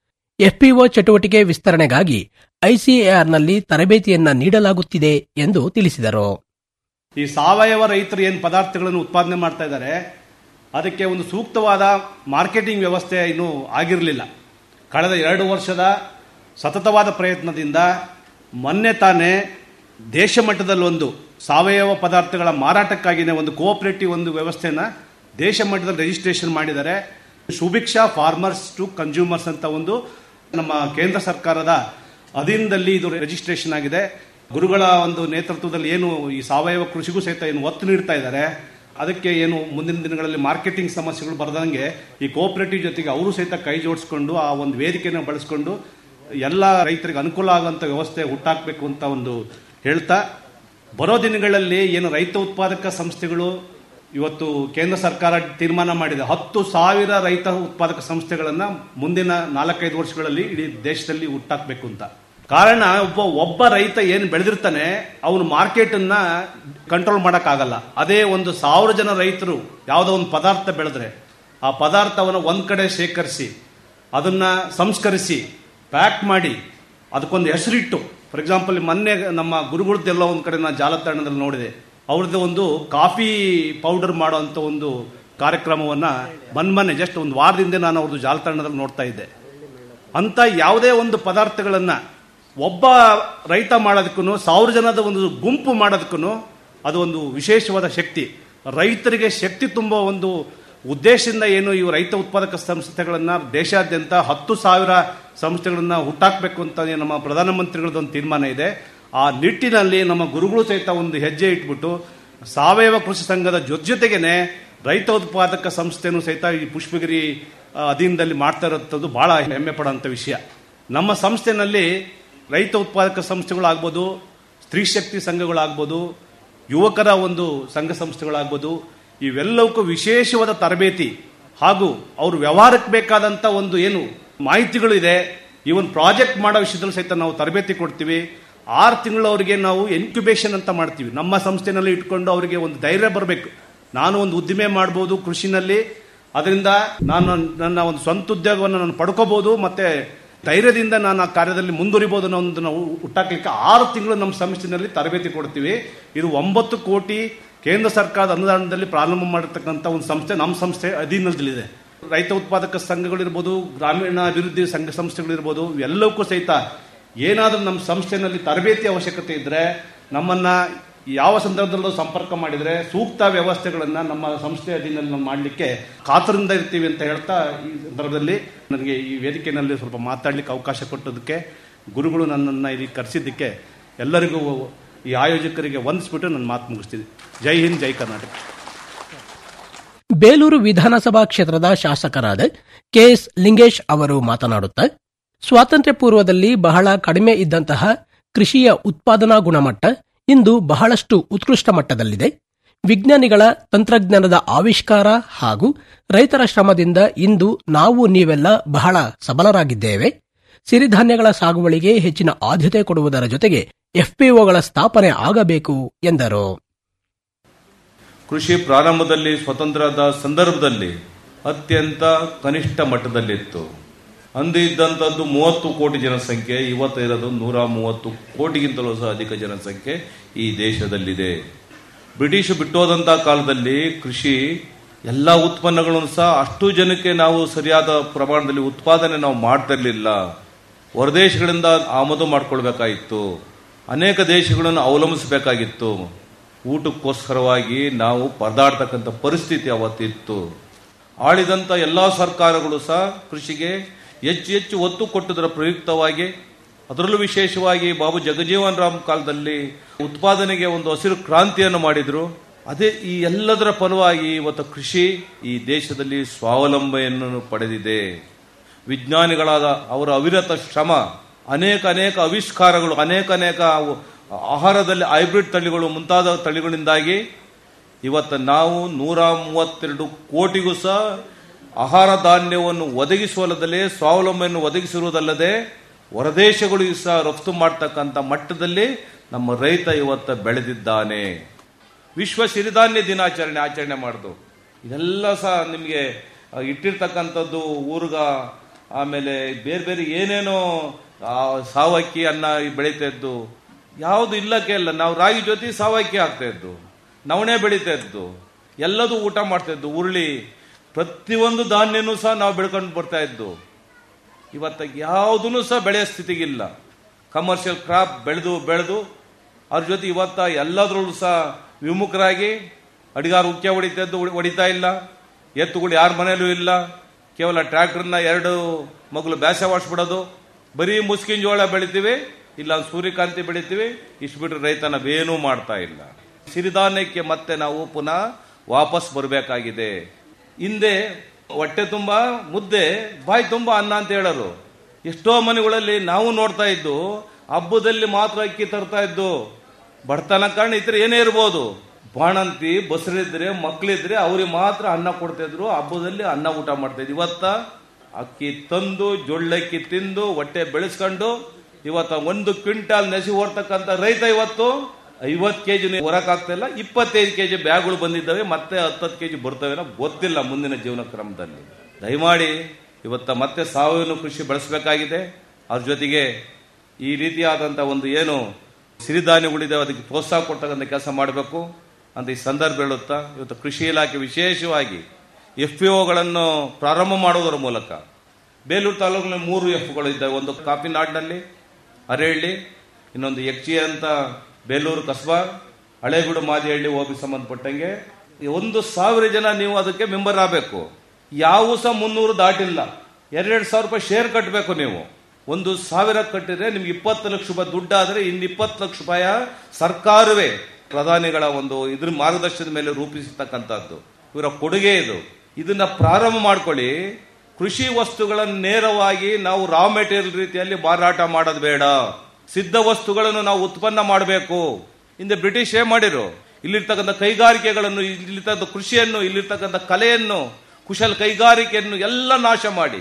[SPEAKER 5] ಎಫ್ಪಿಒ ಚಟುವಟಿಕೆ ವಿಸ್ತರಣೆಗಾಗಿ ಐಸಿಎಆರ್ನಲ್ಲಿ ತರಬೇತಿಯನ್ನ ನೀಡಲಾಗುತ್ತಿದೆ ಎಂದು ತಿಳಿಸಿದರು
[SPEAKER 7] ಈ ಸಾವಯವ ರೈತರು ಏನು ಪದಾರ್ಥಗಳನ್ನು ಉತ್ಪಾದನೆ ಮಾಡ್ತಾ ಇದ್ದಾರೆ ಅದಕ್ಕೆ ಒಂದು ಸೂಕ್ತವಾದ ಮಾರ್ಕೆಟಿಂಗ್ ವ್ಯವಸ್ಥೆ ಇನ್ನೂ ಆಗಿರಲಿಲ್ಲ ಕಳೆದ ಎರಡು ವರ್ಷದ ಸತತವಾದ ಪ್ರಯತ್ನದಿಂದ ಮೊನ್ನೆ ತಾನೇ ದೇಶ ಮಟ್ಟದಲ್ಲಿ ಒಂದು ಸಾವಯವ ಪದಾರ್ಥಗಳ ಮಾರಾಟಕ್ಕಾಗಿನೇ ಒಂದು ಕೋಆಪರೇಟಿವ್ ಒಂದು ವ್ಯವಸ್ಥೆನ ದೇಶ ಮಟ್ಟದಲ್ಲಿ ರಿಜಿಸ್ಟ್ರೇಷನ್ ಮಾಡಿದ್ದಾರೆ ಸುಭಿಕ್ಷಾ ಫಾರ್ಮರ್ಸ್ ಟು ಕನ್ಸ್ಯೂಮರ್ಸ್ ಅಂತ ಒಂದು ನಮ್ಮ ಕೇಂದ್ರ ಸರ್ಕಾರದ ಅಧೀನದಲ್ಲಿ ಇದು ರಿಜಿಸ್ಟ್ರೇಷನ್ ಆಗಿದೆ ಗುರುಗಳ ಒಂದು ನೇತೃತ್ವದಲ್ಲಿ ಏನು ಈ ಸಾವಯವ ಕೃಷಿಗೂ ಸಹಿತ ಏನು ಒತ್ತು ನೀಡ್ತಾ ಇದ್ದಾರೆ ಅದಕ್ಕೆ ಏನು ಮುಂದಿನ ದಿನಗಳಲ್ಲಿ ಮಾರ್ಕೆಟಿಂಗ್ ಸಮಸ್ಯೆಗಳು ಬರದಂಗೆ ಈ ಕೋಆಪರೇಟಿವ್ ಜೊತೆಗೆ ಅವರು ಸಹಿತ ಕೈ ಜೋಡಿಸ್ಕೊಂಡು ಆ ಒಂದು ವೇದಿಕೆಯನ್ನು ಬಳಸ್ಕೊಂಡು ಎಲ್ಲ ರೈತರಿಗೆ ಅನುಕೂಲ ಆಗುವಂಥ ವ್ಯವಸ್ಥೆ ಹುಟ್ಟಾಕಬೇಕು ಅಂತ ಒಂದು ಹೇಳ್ತಾ ಬರೋ ದಿನಗಳಲ್ಲಿ ಏನು ರೈತ ಉತ್ಪಾದಕ ಸಂಸ್ಥೆಗಳು ಇವತ್ತು ಕೇಂದ್ರ ಸರ್ಕಾರ ತೀರ್ಮಾನ ಮಾಡಿದೆ ಹತ್ತು ಸಾವಿರ ರೈತ ಉತ್ಪಾದಕ ಸಂಸ್ಥೆಗಳನ್ನ ಮುಂದಿನ ನಾಲ್ಕೈದು ವರ್ಷಗಳಲ್ಲಿ ಇಡೀ ದೇಶದಲ್ಲಿ ಹುಟ್ಟಾಕಬೇಕು ಅಂತ ಕಾರಣ ಒಬ್ಬ ಒಬ್ಬ ರೈತ ಏನು ಬೆಳೆದಿರ್ತಾನೆ ಅವನು ಮಾರ್ಕೆಟ್ ಅನ್ನ ಕಂಟ್ರೋಲ್ ಮಾಡೋಕ್ಕಾಗಲ್ಲ ಅದೇ ಒಂದು ಸಾವಿರ ಜನ ರೈತರು ಯಾವುದೋ ಒಂದು ಪದಾರ್ಥ ಬೆಳೆದ್ರೆ ಆ ಪದಾರ್ಥವನ್ನು ಒಂದ್ ಕಡೆ ಶೇಖರಿಸಿ ಅದನ್ನ ಸಂಸ್ಕರಿಸಿ ಪ್ಯಾಕ್ ಮಾಡಿ ಅದಕ್ಕೊಂದು ಹೆಸರಿಟ್ಟು ಫಾರ್ ಎಕ್ಸಾಂಪಲ್ ಮೊನ್ನೆ ನಮ್ಮ ಗುರುಗಳದ್ದೆಲ್ಲ ಒಂದು ಕಡೆ ನಾನು ಜಾಲತಾಣದಲ್ಲಿ ನೋಡಿದೆ ಅವ್ರದ್ದು ಒಂದು ಕಾಫಿ ಪೌಡರ್ ಮಾಡುವಂತ ಒಂದು ಕಾರ್ಯಕ್ರಮವನ್ನ ಮೊನ್ನೆ ಜಸ್ಟ್ ಒಂದು ವಾರದಿಂದ ನಾನು ಅವ್ರದ್ದು ಜಾಲತಾಣದಲ್ಲಿ ನೋಡ್ತಾ ಇದ್ದೆ ಅಂತ ಯಾವುದೇ ಒಂದು ಪದಾರ್ಥಗಳನ್ನ ಒಬ್ಬ ರೈತ ಮಾಡೋದಕ್ಕೂ ಸಾವಿರ ಜನದ ಒಂದು ಗುಂಪು ಮಾಡೋದಕ್ಕೂ ಅದು ಒಂದು ವಿಶೇಷವಾದ ಶಕ್ತಿ ರೈತರಿಗೆ ಶಕ್ತಿ ತುಂಬುವ ಒಂದು ಉದ್ದೇಶದಿಂದ ಏನು ಇವು ರೈತ ಉತ್ಪಾದಕ ಸಂಸ್ಥೆಗಳನ್ನ ದೇಶಾದ್ಯಂತ ಹತ್ತು ಸಾವಿರ ಸಂಸ್ಥೆಗಳನ್ನ ಹುಟ್ಟಾಕಬೇಕು ಅಂತ ಏನು ನಮ್ಮ ಪ್ರಧಾನಮಂತ್ರಿಗಳದ್ದು ಒಂದು ತೀರ್ಮಾನ ಇದೆ ಆ ನಿಟ್ಟಿನಲ್ಲಿ ನಮ್ಮ ಗುರುಗಳು ಸಹಿತ ಒಂದು ಹೆಜ್ಜೆ ಇಟ್ಬಿಟ್ಟು ಸಾವಯವ ಕೃಷಿ ಸಂಘದ ಜೊತೆ ಜೊತೆಗೇನೆ ರೈತ ಉತ್ಪಾದಕ ಸಂಸ್ಥೆನೂ ಸಹಿತ ಈ ಪುಷ್ಪಗಿರಿ ಆ, ಅಧೀನದಲ್ಲಿ ಮಾಡ್ತಾ ಇರೋಂಥದ್ದು ಬಹಳ ಹೆಮ್ಮೆ ಪಡುವಂಥ ವಿಷಯ ನಮ್ಮ ಸಂಸ್ಥೆನಲ್ಲಿ ರೈತ ಉತ್ಪಾದಕ ಸಂಸ್ಥೆಗಳಾಗ್ಬೋದು ಸ್ತ್ರೀ ಶಕ್ತಿ ಸಂಘಗಳಾಗ್ಬೋದು ಯುವಕರ ಒಂದು ಸಂಘ ಸಂಸ್ಥೆಗಳಾಗ್ಬೋದು ಇವೆಲ್ಲವಕ್ಕೂ ವಿಶೇಷವಾದ ತರಬೇತಿ ಹಾಗೂ ಅವರು ವ್ಯವಹಾರಕ್ಕೆ ಬೇಕಾದಂಥ ಒಂದು ಏನು ಮಾಹಿತಿಗಳು ಇದೆ ಇವನ್ ಪ್ರಾಜೆಕ್ಟ್ ಮಾಡೋ ವಿಷಯದಲ್ಲಿ ಸಹಿತ ನಾವು ತರಬೇತಿ ಕೊಡ್ತೀವಿ ಆರು ತಿಂಗಳು ಅವರಿಗೆ ನಾವು ಎನ್ಕ್ಯುಬೇಷನ್ ಅಂತ ಮಾಡ್ತೀವಿ ನಮ್ಮ ಸಂಸ್ಥೆನಲ್ಲಿ ಇಟ್ಕೊಂಡು ಅವರಿಗೆ ಒಂದು ಧೈರ್ಯ ಬರಬೇಕು ನಾನು ಒಂದು ಉದ್ದಿಮೆ ಮಾಡ್ಬೋದು ಕೃಷಿನಲ್ಲಿ ಅದರಿಂದ ನಾನು ನನ್ನ ಒಂದು ಸ್ವಂತ ಉದ್ಯೋಗವನ್ನು ನಾನು ಪಡ್ಕೋಬಹುದು ಮತ್ತೆ ಧೈರ್ಯದಿಂದ ನಾನು ಆ ಕಾರ್ಯದಲ್ಲಿ ಮುಂದುವರಿಬಹುದು ಅನ್ನೋ ಒಂದು ನಾವು ಹುಟ್ಟಾಕ್ಲಿಕ್ಕೆ ಆರು ತಿಂಗಳು ನಮ್ಮ ಸಂಸ್ಥೆಯಲ್ಲಿ ತರಬೇತಿ ಕೊಡ್ತೀವಿ ಇದು ಒಂಬತ್ತು ಕೋಟಿ ಕೇಂದ್ರ ಸರ್ಕಾರದ ಅನುದಾನದಲ್ಲಿ ಪ್ರಾರಂಭ ಮಾಡಿರ್ತಕ್ಕಂಥ ಒಂದು ಸಂಸ್ಥೆ ನಮ್ಮ ಸಂಸ್ಥೆ ಅಧೀನದಲ್ಲಿದೆ ರೈತ ಉತ್ಪಾದಕ ಸಂಘಗಳಿರ್ಬೋದು ಗ್ರಾಮೀಣ ಅಭಿವೃದ್ಧಿ ಸಂಘ ಸಂಸ್ಥೆಗಳಿರ್ಬೋದು ಇವೆಲ್ಲವಕ್ಕೂ ಸಹಿತ ಏನಾದರೂ ನಮ್ಮ ಸಂಸ್ಥೆಯಲ್ಲಿ ತರಬೇತಿ ಅವಶ್ಯಕತೆ ಇದ್ರೆ ನಮ್ಮನ್ನ ಯಾವ ಸಂದರ್ಭದಲ್ಲೂ ಸಂಪರ್ಕ ಮಾಡಿದ್ರೆ ಸೂಕ್ತ ವ್ಯವಸ್ಥೆಗಳನ್ನ ನಮ್ಮ ಸಂಸ್ಥೆ ಅಧೀನದಲ್ಲಿ ನಾವು ಮಾಡಲಿಕ್ಕೆ ಕಾತರದಿಂದ ಇರ್ತೀವಿ ಅಂತ ಹೇಳ್ತಾ ಈ ಸಂದರ್ಭದಲ್ಲಿ ನನಗೆ ಈ ವೇದಿಕೆಯಲ್ಲಿ ಸ್ವಲ್ಪ ಮಾತಾಡ್ಲಿಕ್ಕೆ ಅವಕಾಶ ಕೊಟ್ಟದಕ್ಕೆ ಗುರುಗಳು ನನ್ನನ್ನು ಇಲ್ಲಿ ಕರೆಸಿದ್ದಕ್ಕೆ ಎಲ್ಲರಿಗೂ ಈ ಆಯೋಜಕರಿಗೆ ವಂದಿಸ್ಬಿಟ್ಟು ನನ್ನ ಮಾತು ಮುಗಿಸ್ತೀನಿ ಜೈ ಹಿಂದ್ ಜೈ ಕರ್ನಾಟಕ
[SPEAKER 5] ಬೇಲೂರು ವಿಧಾನಸಭಾ ಕ್ಷೇತ್ರದ ಶಾಸಕರಾದ ಕೆಎಸ್ ಲಿಂಗೇಶ್ ಅವರು ಮಾತನಾಡುತ್ತಾ ಸ್ವಾತಂತ್ರ್ಯ ಪೂರ್ವದಲ್ಲಿ ಬಹಳ ಕಡಿಮೆ ಇದ್ದಂತಹ ಕೃಷಿಯ ಉತ್ಪಾದನಾ ಗುಣಮಟ್ಟ ಇಂದು ಬಹಳಷ್ಟು ಉತ್ಕೃಷ್ಟ ಮಟ್ಟದಲ್ಲಿದೆ ವಿಜ್ಞಾನಿಗಳ ತಂತ್ರಜ್ಞಾನದ ಆವಿಷ್ಕಾರ ಹಾಗೂ ರೈತರ ಶ್ರಮದಿಂದ ಇಂದು ನಾವು ನೀವೆಲ್ಲ ಬಹಳ ಸಬಲರಾಗಿದ್ದೇವೆ ಸಿರಿಧಾನ್ಯಗಳ ಸಾಗುವಳಿಗೆ ಹೆಚ್ಚಿನ ಆದ್ಯತೆ ಕೊಡುವುದರ ಜೊತೆಗೆ ಎಫ್ಪಿಒಗಳ ಸ್ಥಾಪನೆ ಆಗಬೇಕು ಎಂದರು
[SPEAKER 8] ಕೃಷಿ ಪ್ರಾರಂಭದಲ್ಲಿ ಸ್ವತಂತ್ರದ ಸಂದರ್ಭದಲ್ಲಿ ಅತ್ಯಂತ ಕನಿಷ್ಠ ಮಟ್ಟದಲ್ಲಿತ್ತು ಅಂದು ಇದ್ದಂಥದ್ದು ಮೂವತ್ತು ಕೋಟಿ ಜನಸಂಖ್ಯೆ ಇವತ್ತು ಇರೋದು ನೂರ ಮೂವತ್ತು ಕೋಟಿಗಿಂತಲೂ ಸಹ ಅಧಿಕ ಜನಸಂಖ್ಯೆ ಈ ದೇಶದಲ್ಲಿದೆ ಬ್ರಿಟಿಷ್ ಬಿಟ್ಟೋದಂಥ ಕಾಲದಲ್ಲಿ ಕೃಷಿ ಎಲ್ಲ ಉತ್ಪನ್ನಗಳನ್ನು ಸಹ ಅಷ್ಟು ಜನಕ್ಕೆ ನಾವು ಸರಿಯಾದ ಪ್ರಮಾಣದಲ್ಲಿ ಉತ್ಪಾದನೆ ನಾವು ಮಾಡ್ತಿರ್ಲಿಲ್ಲ ಹೊರದೇಶಗಳಿಂದ ಆಮದು ಮಾಡ್ಕೊಳ್ಬೇಕಾಗಿತ್ತು ಅನೇಕ ದೇಶಗಳನ್ನು ಅವಲಂಬಿಸಬೇಕಾಗಿತ್ತು ಊಟಕ್ಕೋಸ್ಕರವಾಗಿ ನಾವು ಪರದಾಡ್ತಕ್ಕಂಥ ಪರಿಸ್ಥಿತಿ ಅವತ್ತಿತ್ತು ಆಳಿದಂಥ ಎಲ್ಲ ಸರ್ಕಾರಗಳು ಸಹ ಕೃಷಿಗೆ ಹೆಚ್ಚು ಹೆಚ್ಚು ಒತ್ತು ಕೊಟ್ಟದರ ಪ್ರಯುಕ್ತವಾಗಿ ಅದರಲ್ಲೂ ವಿಶೇಷವಾಗಿ ಬಾಬು ಜಗಜೀವನ್ ರಾಮ್ ಕಾಲದಲ್ಲಿ ಉತ್ಪಾದನೆಗೆ ಒಂದು ಹಸಿರು ಕ್ರಾಂತಿಯನ್ನು ಮಾಡಿದ್ರು ಅದೇ ಈ ಎಲ್ಲದರ ಫಲವಾಗಿ ಇವತ್ತು ಕೃಷಿ ಈ ದೇಶದಲ್ಲಿ ಸ್ವಾವಲಂಬನೆಯನ್ನು ಪಡೆದಿದೆ ವಿಜ್ಞಾನಿಗಳಾದ ಅವರ ಅವಿರತ ಶ್ರಮ ಅನೇಕ ಅನೇಕ ಆವಿಷ್ಕಾರಗಳು ಅನೇಕ ಅನೇಕ ಅವು ಆಹಾರದಲ್ಲಿ ಹೈಬ್ರಿಡ್ ತಳಿಗಳು ಮುಂತಾದ ತಳಿಗಳಿಂದಾಗಿ ಇವತ್ತು ನಾವು ನೂರ ಮೂವತ್ತೆರಡು ಕೋಟಿಗೂ ಸಹ ಆಹಾರ ಧಾನ್ಯವನ್ನು ಒದಗಿಸುವಲ್ಲದಲ್ಲೇ ಸ್ವಾವಲಂಬನೆಯನ್ನು ಒದಗಿಸಿರುವುದಲ್ಲದೆ ಹೊರದೇಶಗಳಿಗೂ ಸಹ ರಫ್ತು ಮಾಡ್ತಕ್ಕಂಥ ಮಟ್ಟದಲ್ಲಿ ನಮ್ಮ ರೈತ ಇವತ್ತು ಬೆಳೆದಿದ್ದಾನೆ ವಿಶ್ವ ಸಿರಿಧಾನ್ಯ ದಿನಾಚರಣೆ ಆಚರಣೆ ಮಾಡುದು ಇದೆಲ್ಲ ಸಹ ನಿಮಗೆ ಇಟ್ಟಿರ್ತಕ್ಕಂಥದ್ದು ಊರ್ಗ ಆಮೇಲೆ ಬೇರೆ ಬೇರೆ ಏನೇನೋ ಆ, ಸಾವಕ್ಕಿ ಅನ್ನ ಬೆಳೀತಾ ಇದ್ದು ಯಾವುದು ಇಲ್ಲಕ್ಕೆ ಇಲ್ಲ ನಾವು ರಾಗಿ ಜೊತೆ ಸಾವಕ್ಕಿ ಆಗ್ತಾ ಇದ್ದು ನವಣೆ ಬೆಳೀತಾ ಇದ್ದು ಎಲ್ಲದೂ ಊಟ ಮಾಡ್ತಾ ಇದ್ದು ಉರುಳಿ ಪ್ರತಿಯೊಂದು ಧಾನ್ಯನೂ ಸಹ ನಾವು ಬೆಳ್ಕೊಂಡು ಬರ್ತಾ ಇದ್ದು ಇವತ್ತು ಯಾವುದನ್ನು ಸಹ ಬೆಳೆಯೋ ಸ್ಥಿತಿಗಿಲ್ಲ ಕಮರ್ಷಿಯಲ್ ಕ್ರಾಪ್ ಬೆಳೆದು ಬೆಳೆದು ಅದ್ರ ಜೊತೆ ಇವತ್ತ ಎಲ್ಲದ್ರಲ್ಲೂ ಸಹ ವಿಮುಖರಾಗಿ ಅಡಿಗಾರ ಉಕ್ಕೆ ಹೊಡಿತಾ ಇದ್ದು ಹೊಡಿ- ಹೊಡಿತಾ ಇಲ್ಲ ಎತ್ತುಗಳು ಯಾರ ಮನೆಯಲ್ಲೂ ಇಲ್ಲ ಕೇವಲ ಟ್ರ್ಯಾಕ್ಟರ್ನ ಎರಡು ಮಗಳು ಬ್ಯಾಸ ಬಿಡೋದು ಬರೀ ಮುಸ್ಕಿನ ಜೋಳ ಬೆಳಿತೀವಿ ಇಲ್ಲ ಸೂರ್ಯಕಾಂತಿ ಬೆಳಿತೀವಿ ಇಷ್ಟು ಬಿಟ್ಟರೆ ರೈತ ನಾವೇನೂ ಮಾಡ್ತಾ ಇಲ್ಲ ಸಿರಿಧಾನ್ಯಕ್ಕೆ ಮತ್ತೆ ನಾವು ಪುನಃ ವಾಪಸ್ ಬರಬೇಕಾಗಿದೆ ಹಿಂದೆ ಹೊಟ್ಟೆ ತುಂಬಾ ಮುದ್ದೆ ಬಾಯಿ ತುಂಬಾ ಅನ್ನ ಅಂತ ಹೇಳೋರು ಎಷ್ಟೋ ಮನೆಗಳಲ್ಲಿ ನಾವು ನೋಡ್ತಾ ಇದ್ದು ಹಬ್ಬದಲ್ಲಿ ಮಾತ್ರ ಅಕ್ಕಿ ತರ್ತಾ ಇದ್ದು ಬಡತನ ಕಾರಣ ಇತರ ಏನೇ ಇರ್ಬೋದು ಬಾಣಂತಿ ಬಸರಿದ್ರೆ ಮಕ್ಕಳಿದ್ರೆ ಅವ್ರಿಗೆ ಮಾತ್ರ ಅನ್ನ ಕೊಡ್ತಾ ಇದ್ರು ಹಬ್ಬದಲ್ಲಿ ಅನ್ನ ಊಟ ಮಾಡ್ತಾ ಇದ್ರು ಇವತ್ತ ಅಕ್ಕಿ ತಂದು ಜೊಳ್ಳಕ್ಕಿ ತಿಂದು ಹೊಟ್ಟೆ ಬೆಳೆಸ್ಕೊಂಡು ಇವತ್ತ ಒಂದು ಕ್ವಿಂಟಾಲ್ ನೆಸಿ ಹೊರ್ತಕ್ಕಂಥ ರೈತ ಇವತ್ತು ಐವತ್ತು ಕೆಜಿ ಹೊರಕಾಗ್ತಾ ಇಲ್ಲ ಇಪ್ಪತ್ತೈದು ಕೆಜಿ ಬ್ಯಾಗ್ಗಳು ಬಂದಿದ್ದಾವೆ ಮತ್ತೆ ಹತ್ತತ್ತು ಕೆಜಿ ಬರ್ತವೆ ಗೊತ್ತಿಲ್ಲ ಮುಂದಿನ ಜೀವನ ಕ್ರಮದಲ್ಲಿ ದಯಮಾಡಿ ಇವತ್ತ ಮತ್ತೆ ಸಾವಯವ ಕೃಷಿ ಬೆಳೆಸಬೇಕಾಗಿದೆ ಅದ್ರ ಜೊತೆಗೆ ಈ ರೀತಿಯಾದಂಥ ಒಂದು ಏನು ಸಿರಿಧಾನ್ಯಗಳಿದೆ ಅದಕ್ಕೆ ಪ್ರೋತ್ಸಾಹ ಕೊಡ್ತಕ್ಕಂಥ ಕೆಲಸ ಮಾಡಬೇಕು ಅಂತ ಈ ಸಂದರ್ಭ ಹೇಳುತ್ತಾ ಇವತ್ತು ಕೃಷಿ ಇಲಾಖೆ ವಿಶೇಷವಾಗಿ ಎಫ್ ಪಿ ಒಗಳನ್ನು ಪ್ರಾರಂಭ ಮಾಡುವುದರ ಮೂಲಕ ಬೇಲೂರು ತಾಲೂಕಿನಲ್ಲಿ ಮೂರು ಎಫ್ ಗಳು ಇದ್ದಾವೆ ಒಂದು ಕಾಪಿನಾಡಿನಲ್ಲಿ ಅರೇಹಳ್ಳಿ ಇನ್ನೊಂದು ಎಕ್ಚಿ ಅಂತ ಬೇಲೂರು ಕಸ್ಬಾ ಹಳೇಬೀಡು ಮಾದಿಹಳ್ಳಿ ಹೋಗಿ ಸಂಬಂಧಪಟ್ಟಂಗೆ ಒಂದು ಸಾವಿರ ಜನ ನೀವು ಅದಕ್ಕೆ ಮೆಂಬರ್ ಆಗಬೇಕು ಯಾವ ಸಹ ಮುನ್ನೂರು ದಾಟಿಲ್ಲ ಎರಡೆರಡು ಸಾವಿರ ರೂಪಾಯಿ ಶೇರ್ ಕಟ್ಟಬೇಕು ನೀವು ಒಂದು ಸಾವಿರ ಕಟ್ಟಿದ್ರೆ ನಿಮ್ಗೆ ಇಪ್ಪತ್ತು ಲಕ್ಷ ರೂಪಾಯಿ ದುಡ್ಡಾದ್ರೆ ಇನ್ನು ಇಪ್ಪತ್ತು ಲಕ್ಷ ರೂಪಾಯಿ ಸರ್ಕಾರವೇ ಪ್ರಧಾನಿಗಳ ಒಂದು ಇದ್ರ ಮಾರ್ಗದರ್ಶನದ ಮೇಲೆ ರೂಪಿಸತಕ್ಕಂಥದ್ದು ಇವರ ಕೊಡುಗೆ ಇದು ಇದನ್ನ ಪ್ರಾರಂಭ ಮಾಡ್ಕೊಳ್ಳಿ ಕೃಷಿ ವಸ್ತುಗಳನ್ನು ನೇರವಾಗಿ ನಾವು ರಾ ಮೆಟೀರಿಯಲ್ ರೀತಿಯಲ್ಲಿ ಮಾರಾಟ ಮಾಡೋದು ಬೇಡ ಸಿದ್ಧ ವಸ್ತುಗಳನ್ನು ನಾವು ಉತ್ಪನ್ನ ಮಾಡಬೇಕು ಹಿಂದೆ ಬ್ರಿಟಿಷ್ ಏನ್ ಮಾಡಿರು ಇಲ್ಲಿರ್ತಕ್ಕಂಥ ಕೈಗಾರಿಕೆಗಳನ್ನು ಇಲ್ಲಿರ್ತಕ್ಕಂಥ ಕೃಷಿಯನ್ನು ಇಲ್ಲಿರ್ತಕ್ಕಂಥ ಕಲೆಯನ್ನು ಕುಶಲ ಕೈಗಾರಿಕೆಯನ್ನು ಎಲ್ಲ ನಾಶ ಮಾಡಿ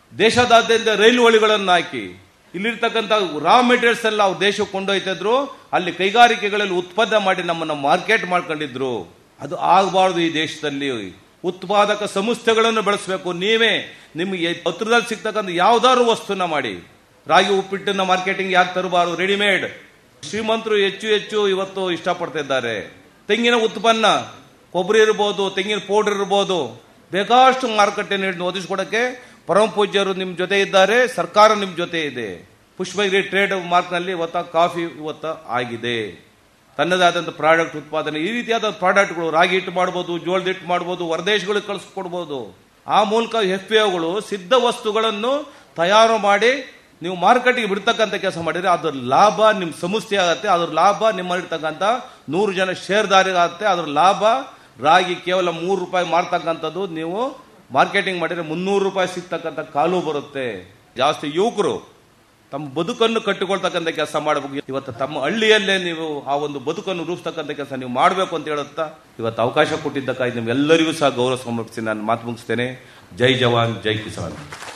[SPEAKER 8] ದೇಶದಾದ್ಯಂತ ರೈಲು ಹಳಿಗಳನ್ನು ಹಾಕಿ ಇಲ್ಲಿರ್ತಕ್ಕಂಥ ರಾ ಮೆಟೀರಿಯಲ್ಸ್ ಎಲ್ಲ ಅವ್ರು ದೇಶಕ್ಕೆ ಕೊಂಡೊಯ್ತಿದ್ರು ಅಲ್ಲಿ ಕೈಗಾರಿಕೆಗಳಲ್ಲಿ ಉತ್ಪಾದನೆ ಮಾಡಿ ನಮ್ಮನ್ನ ಮಾರ್ಕೆಟ್ ಮಾಡ್ಕೊಂಡಿದ್ರು ಅದು ಆಗಬಾರ್ದು ಈ ದೇಶದಲ್ಲಿ ಉತ್ಪಾದಕ ಸಂಸ್ಥೆಗಳನ್ನು ಬೆಳೆಸಬೇಕು ನೀವೇ ನಿಮಗೆ ಹತ್ರದಲ್ಲಿ ಸಿಗ್ತಕ್ಕಂಥ ಯಾವ್ದಾದ್ರು ವಸ್ತುನ ಮಾಡಿ ರಾಗಿ ಉಪ್ಪಿಟ್ಟನ್ನ ಮಾರ್ಕೆಟಿಂಗ್ ಯಾಕೆ ತರಬಾರದು ರೆಡಿಮೇಡ್ ಶ್ರೀಮಂತರು ಹೆಚ್ಚು ಹೆಚ್ಚು ಇವತ್ತು ಇಷ್ಟಪಡ್ತಿದ್ದಾರೆ ತೆಂಗಿನ ಉತ್ಪನ್ನ ಕೊಬ್ಬರಿ ಇರ್ಬೋದು ತೆಂಗಿನ ಪೌಡರ್ ಇರ್ಬೋದು ಬೇಕಾಷ್ಟು ಮಾರುಕಟ್ಟೆಯನ್ನು ಒದಗಿಸ್ಕೊಡಕ್ಕೆ ಪರಮ ಪೂಜ್ಯರು ನಿಮ್ಮ ಜೊತೆ ಇದ್ದಾರೆ ಸರ್ಕಾರ ನಿಮ್ಮ ಜೊತೆ ಇದೆ ಪುಷ್ಪಗಿರಿ ಟ್ರೇಡ್ ಮಾರ್ಕ್ನಲ್ಲಿ ಇವತ್ತ ಕಾಫಿ ಇವತ್ತ ಆಗಿದೆ ತನ್ನದೇ ಆದಂಥ ಪ್ರಾಡಕ್ಟ್ ಉತ್ಪಾದನೆ ಈ ರೀತಿಯಾದ ಪ್ರಾಡಕ್ಟ್ಗಳು ರಾಗಿ ಹಿಟ್ಟು ಮಾಡ್ಬೋದು ಜೋಳದ ಹಿಟ್ಟು ಮಾಡ್ಬೋದು ಹೊರದೇಶಗಳಿಗೆ ಕಳಿಸ್ಕೊಡ್ಬೋದು ಆ ಮೂಲಕ ಎಫ್ ಪಿ ಒಗಳು ಸಿದ್ಧ ವಸ್ತುಗಳನ್ನು ತಯಾರು ಮಾಡಿ ನೀವು ಮಾರುಕಟ್ಟೆಗೆ ಬಿಡ್ತಕ್ಕಂಥ ಕೆಲಸ ಮಾಡಿದ್ರೆ ಅದ್ರ ಲಾಭ ನಿಮ್ಮ ಸಂಸ್ಥೆ ಆಗತ್ತೆ ಅದ್ರ ಲಾಭ ನಿಮ್ಮಲ್ಲಿರ್ತಕ್ಕಂಥ ನೂರು ಜನ ಷೇರ್ದಾರಿಗಾಗುತ್ತೆ ಅದ್ರ ಲಾಭ ರಾಗಿ ಕೇವಲ ಮೂರು ರೂಪಾಯಿ ಮಾರ್ತಕ್ಕಂಥದ್ದು ನೀವು ಮಾರ್ಕೆಟಿಂಗ್ ಮಾಡಿದ್ರೆ ಮುನ್ನೂರು ರೂಪಾಯಿ ಸಿಗ್ತಕ್ಕಂಥ ಕಾಲು ಬರುತ್ತೆ ಜಾಸ್ತಿ ಯುವಕರು ತಮ್ಮ ಬದುಕನ್ನು ಕಟ್ಟಿಕೊಳ್ತಕ್ಕಂಥ ಕೆಲಸ ಮಾಡಬೇಕು ಇವತ್ತು ತಮ್ಮ ಹಳ್ಳಿಯಲ್ಲೇ ನೀವು ಆ ಒಂದು ಬದುಕನ್ನು ರೂಪಿಸ್ತಕ್ಕಂಥ ಕೆಲಸ ನೀವು ಮಾಡಬೇಕು ಅಂತ ಹೇಳುತ್ತಾ ಇವತ್ತು ಅವಕಾಶ ಕೊಟ್ಟಿದ್ದಕ್ಕಾಗಿ ನಿಮ್ಗೆಲ್ಲರಿಗೂ ಸಹ ಗೌರವ ಸಮರ್ಪಿಸಿ ನಾನು ಮಾತು ಮುಗಿಸ್ತೇನೆ ಜೈ ಜವಾನ್ ಜೈ ಕಿಸಾನ್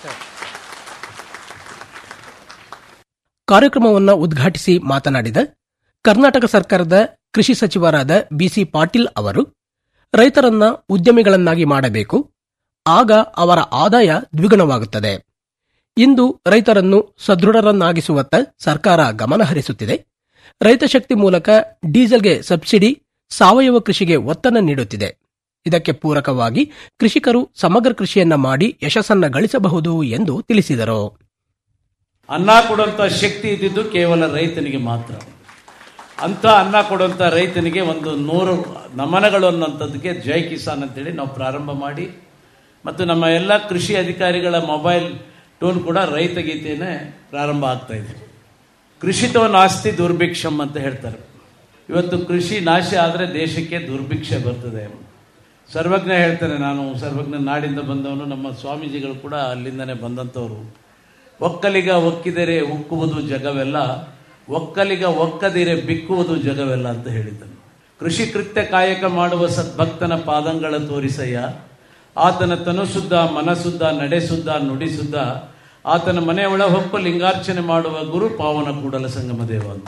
[SPEAKER 5] ಕಾರ್ಯಕ್ರಮವನ್ನು ಉದ್ಘಾಟಿಸಿ ಮಾತನಾಡಿದ ಕರ್ನಾಟಕ ಸರ್ಕಾರದ ಕೃಷಿ ಸಚಿವರಾದ ಬಿಸಿ ಪಾಟೀಲ್ ಅವರು ರೈತರನ್ನ ಉದ್ಯಮಿಗಳನ್ನಾಗಿ ಮಾಡಬೇಕು ಆಗ ಅವರ ಆದಾಯ ದ್ವಿಗುಣವಾಗುತ್ತದೆ ಇಂದು ರೈತರನ್ನು ಸದೃಢರನ್ನಾಗಿಸುವತ್ತ ಸರ್ಕಾರ ಗಮನ ಹರಿಸುತ್ತಿದೆ ರೈತ ಶಕ್ತಿ ಮೂಲಕ ಡೀಸೆಲ್ಗೆ ಸಬ್ಸಿಡಿ ಸಾವಯವ ಕೃಷಿಗೆ ಒತ್ತನ್ನು ನೀಡುತ್ತಿದೆ ಇದಕ್ಕೆ ಪೂರಕವಾಗಿ ಕೃಷಿಕರು ಸಮಗ್ರ ಕೃಷಿಯನ್ನ ಮಾಡಿ ಯಶಸ್ಸನ್ನ ಗಳಿಸಬಹುದು ಎಂದು ತಿಳಿಸಿದರು
[SPEAKER 9] ಅನ್ನ ಕೊಡುವಂಥ ಶಕ್ತಿ ಇದ್ದಿದ್ದು ಕೇವಲ ರೈತನಿಗೆ ಮಾತ್ರ ಅಂತ ಅನ್ನ ಕೊಡುವಂಥ ರೈತನಿಗೆ ಒಂದು ನೂರು ನಮನಗಳು ಅನ್ನೋಂಥದ್ದಕ್ಕೆ ಜೈ ಕಿಸಾನ್ ಅಂತೇಳಿ ನಾವು ಪ್ರಾರಂಭ ಮಾಡಿ ಮತ್ತು ನಮ್ಮ ಎಲ್ಲ ಕೃಷಿ ಅಧಿಕಾರಿಗಳ ಮೊಬೈಲ್ ಟೋನ್ ಕೂಡ ರೈತ ಗೀತೆನೇ ಪ್ರಾರಂಭ ಆಗ್ತಾ ಇದೆ ಕೃಷಿತೋ ನಾಸ್ತಿ ದುರ್ಭಿಕ್ಷಂ ಅಂತ ಹೇಳ್ತಾರೆ ಇವತ್ತು ಕೃಷಿ ನಾಶ ಆದರೆ ದೇಶಕ್ಕೆ ದುರ್ಭಿಕ್ಷ ಬರ್ತದೆ ಸರ್ವಜ್ಞ ಹೇಳ್ತಾನೆ ನಾನು ಸರ್ವಜ್ಞ ನಾಡಿಂದ ಬಂದವನು ನಮ್ಮ ಸ್ವಾಮೀಜಿಗಳು ಕೂಡ ಅಲ್ಲಿಂದನೇ ಬಂದಂಥವ್ರು ಒಕ್ಕಲಿಗ ಒಕ್ಕಿದರೆ ಉಕ್ಕುವುದು ಜಗವೆಲ್ಲ ಒಕ್ಕಲಿಗ ಒಕ್ಕದಿರೆ ಬಿಕ್ಕುವುದು ಜಗವೆಲ್ಲ ಅಂತ ಹೇಳಿದ್ದನು ಕೃಷಿ ಕೃತ್ಯ ಕಾಯಕ ಮಾಡುವ ಸದ್ಭಕ್ತನ ಪಾದಂಗಳ ತೋರಿಸಯ್ಯ ಆತನ ತನುಶುದ್ಧ ಮನಶುದ್ಧ ನಡೆಸುದ್ದ ನುಡಿಸುದ್ದ ಆತನ ಮನೆ ಒಳ ಹೊಕ್ಕು ಲಿಂಗಾರ್ಚನೆ ಮಾಡುವ ಗುರು ಪಾವನ ಕೂಡಲ ಸಂಗಮ ದೇವ ಅಂತ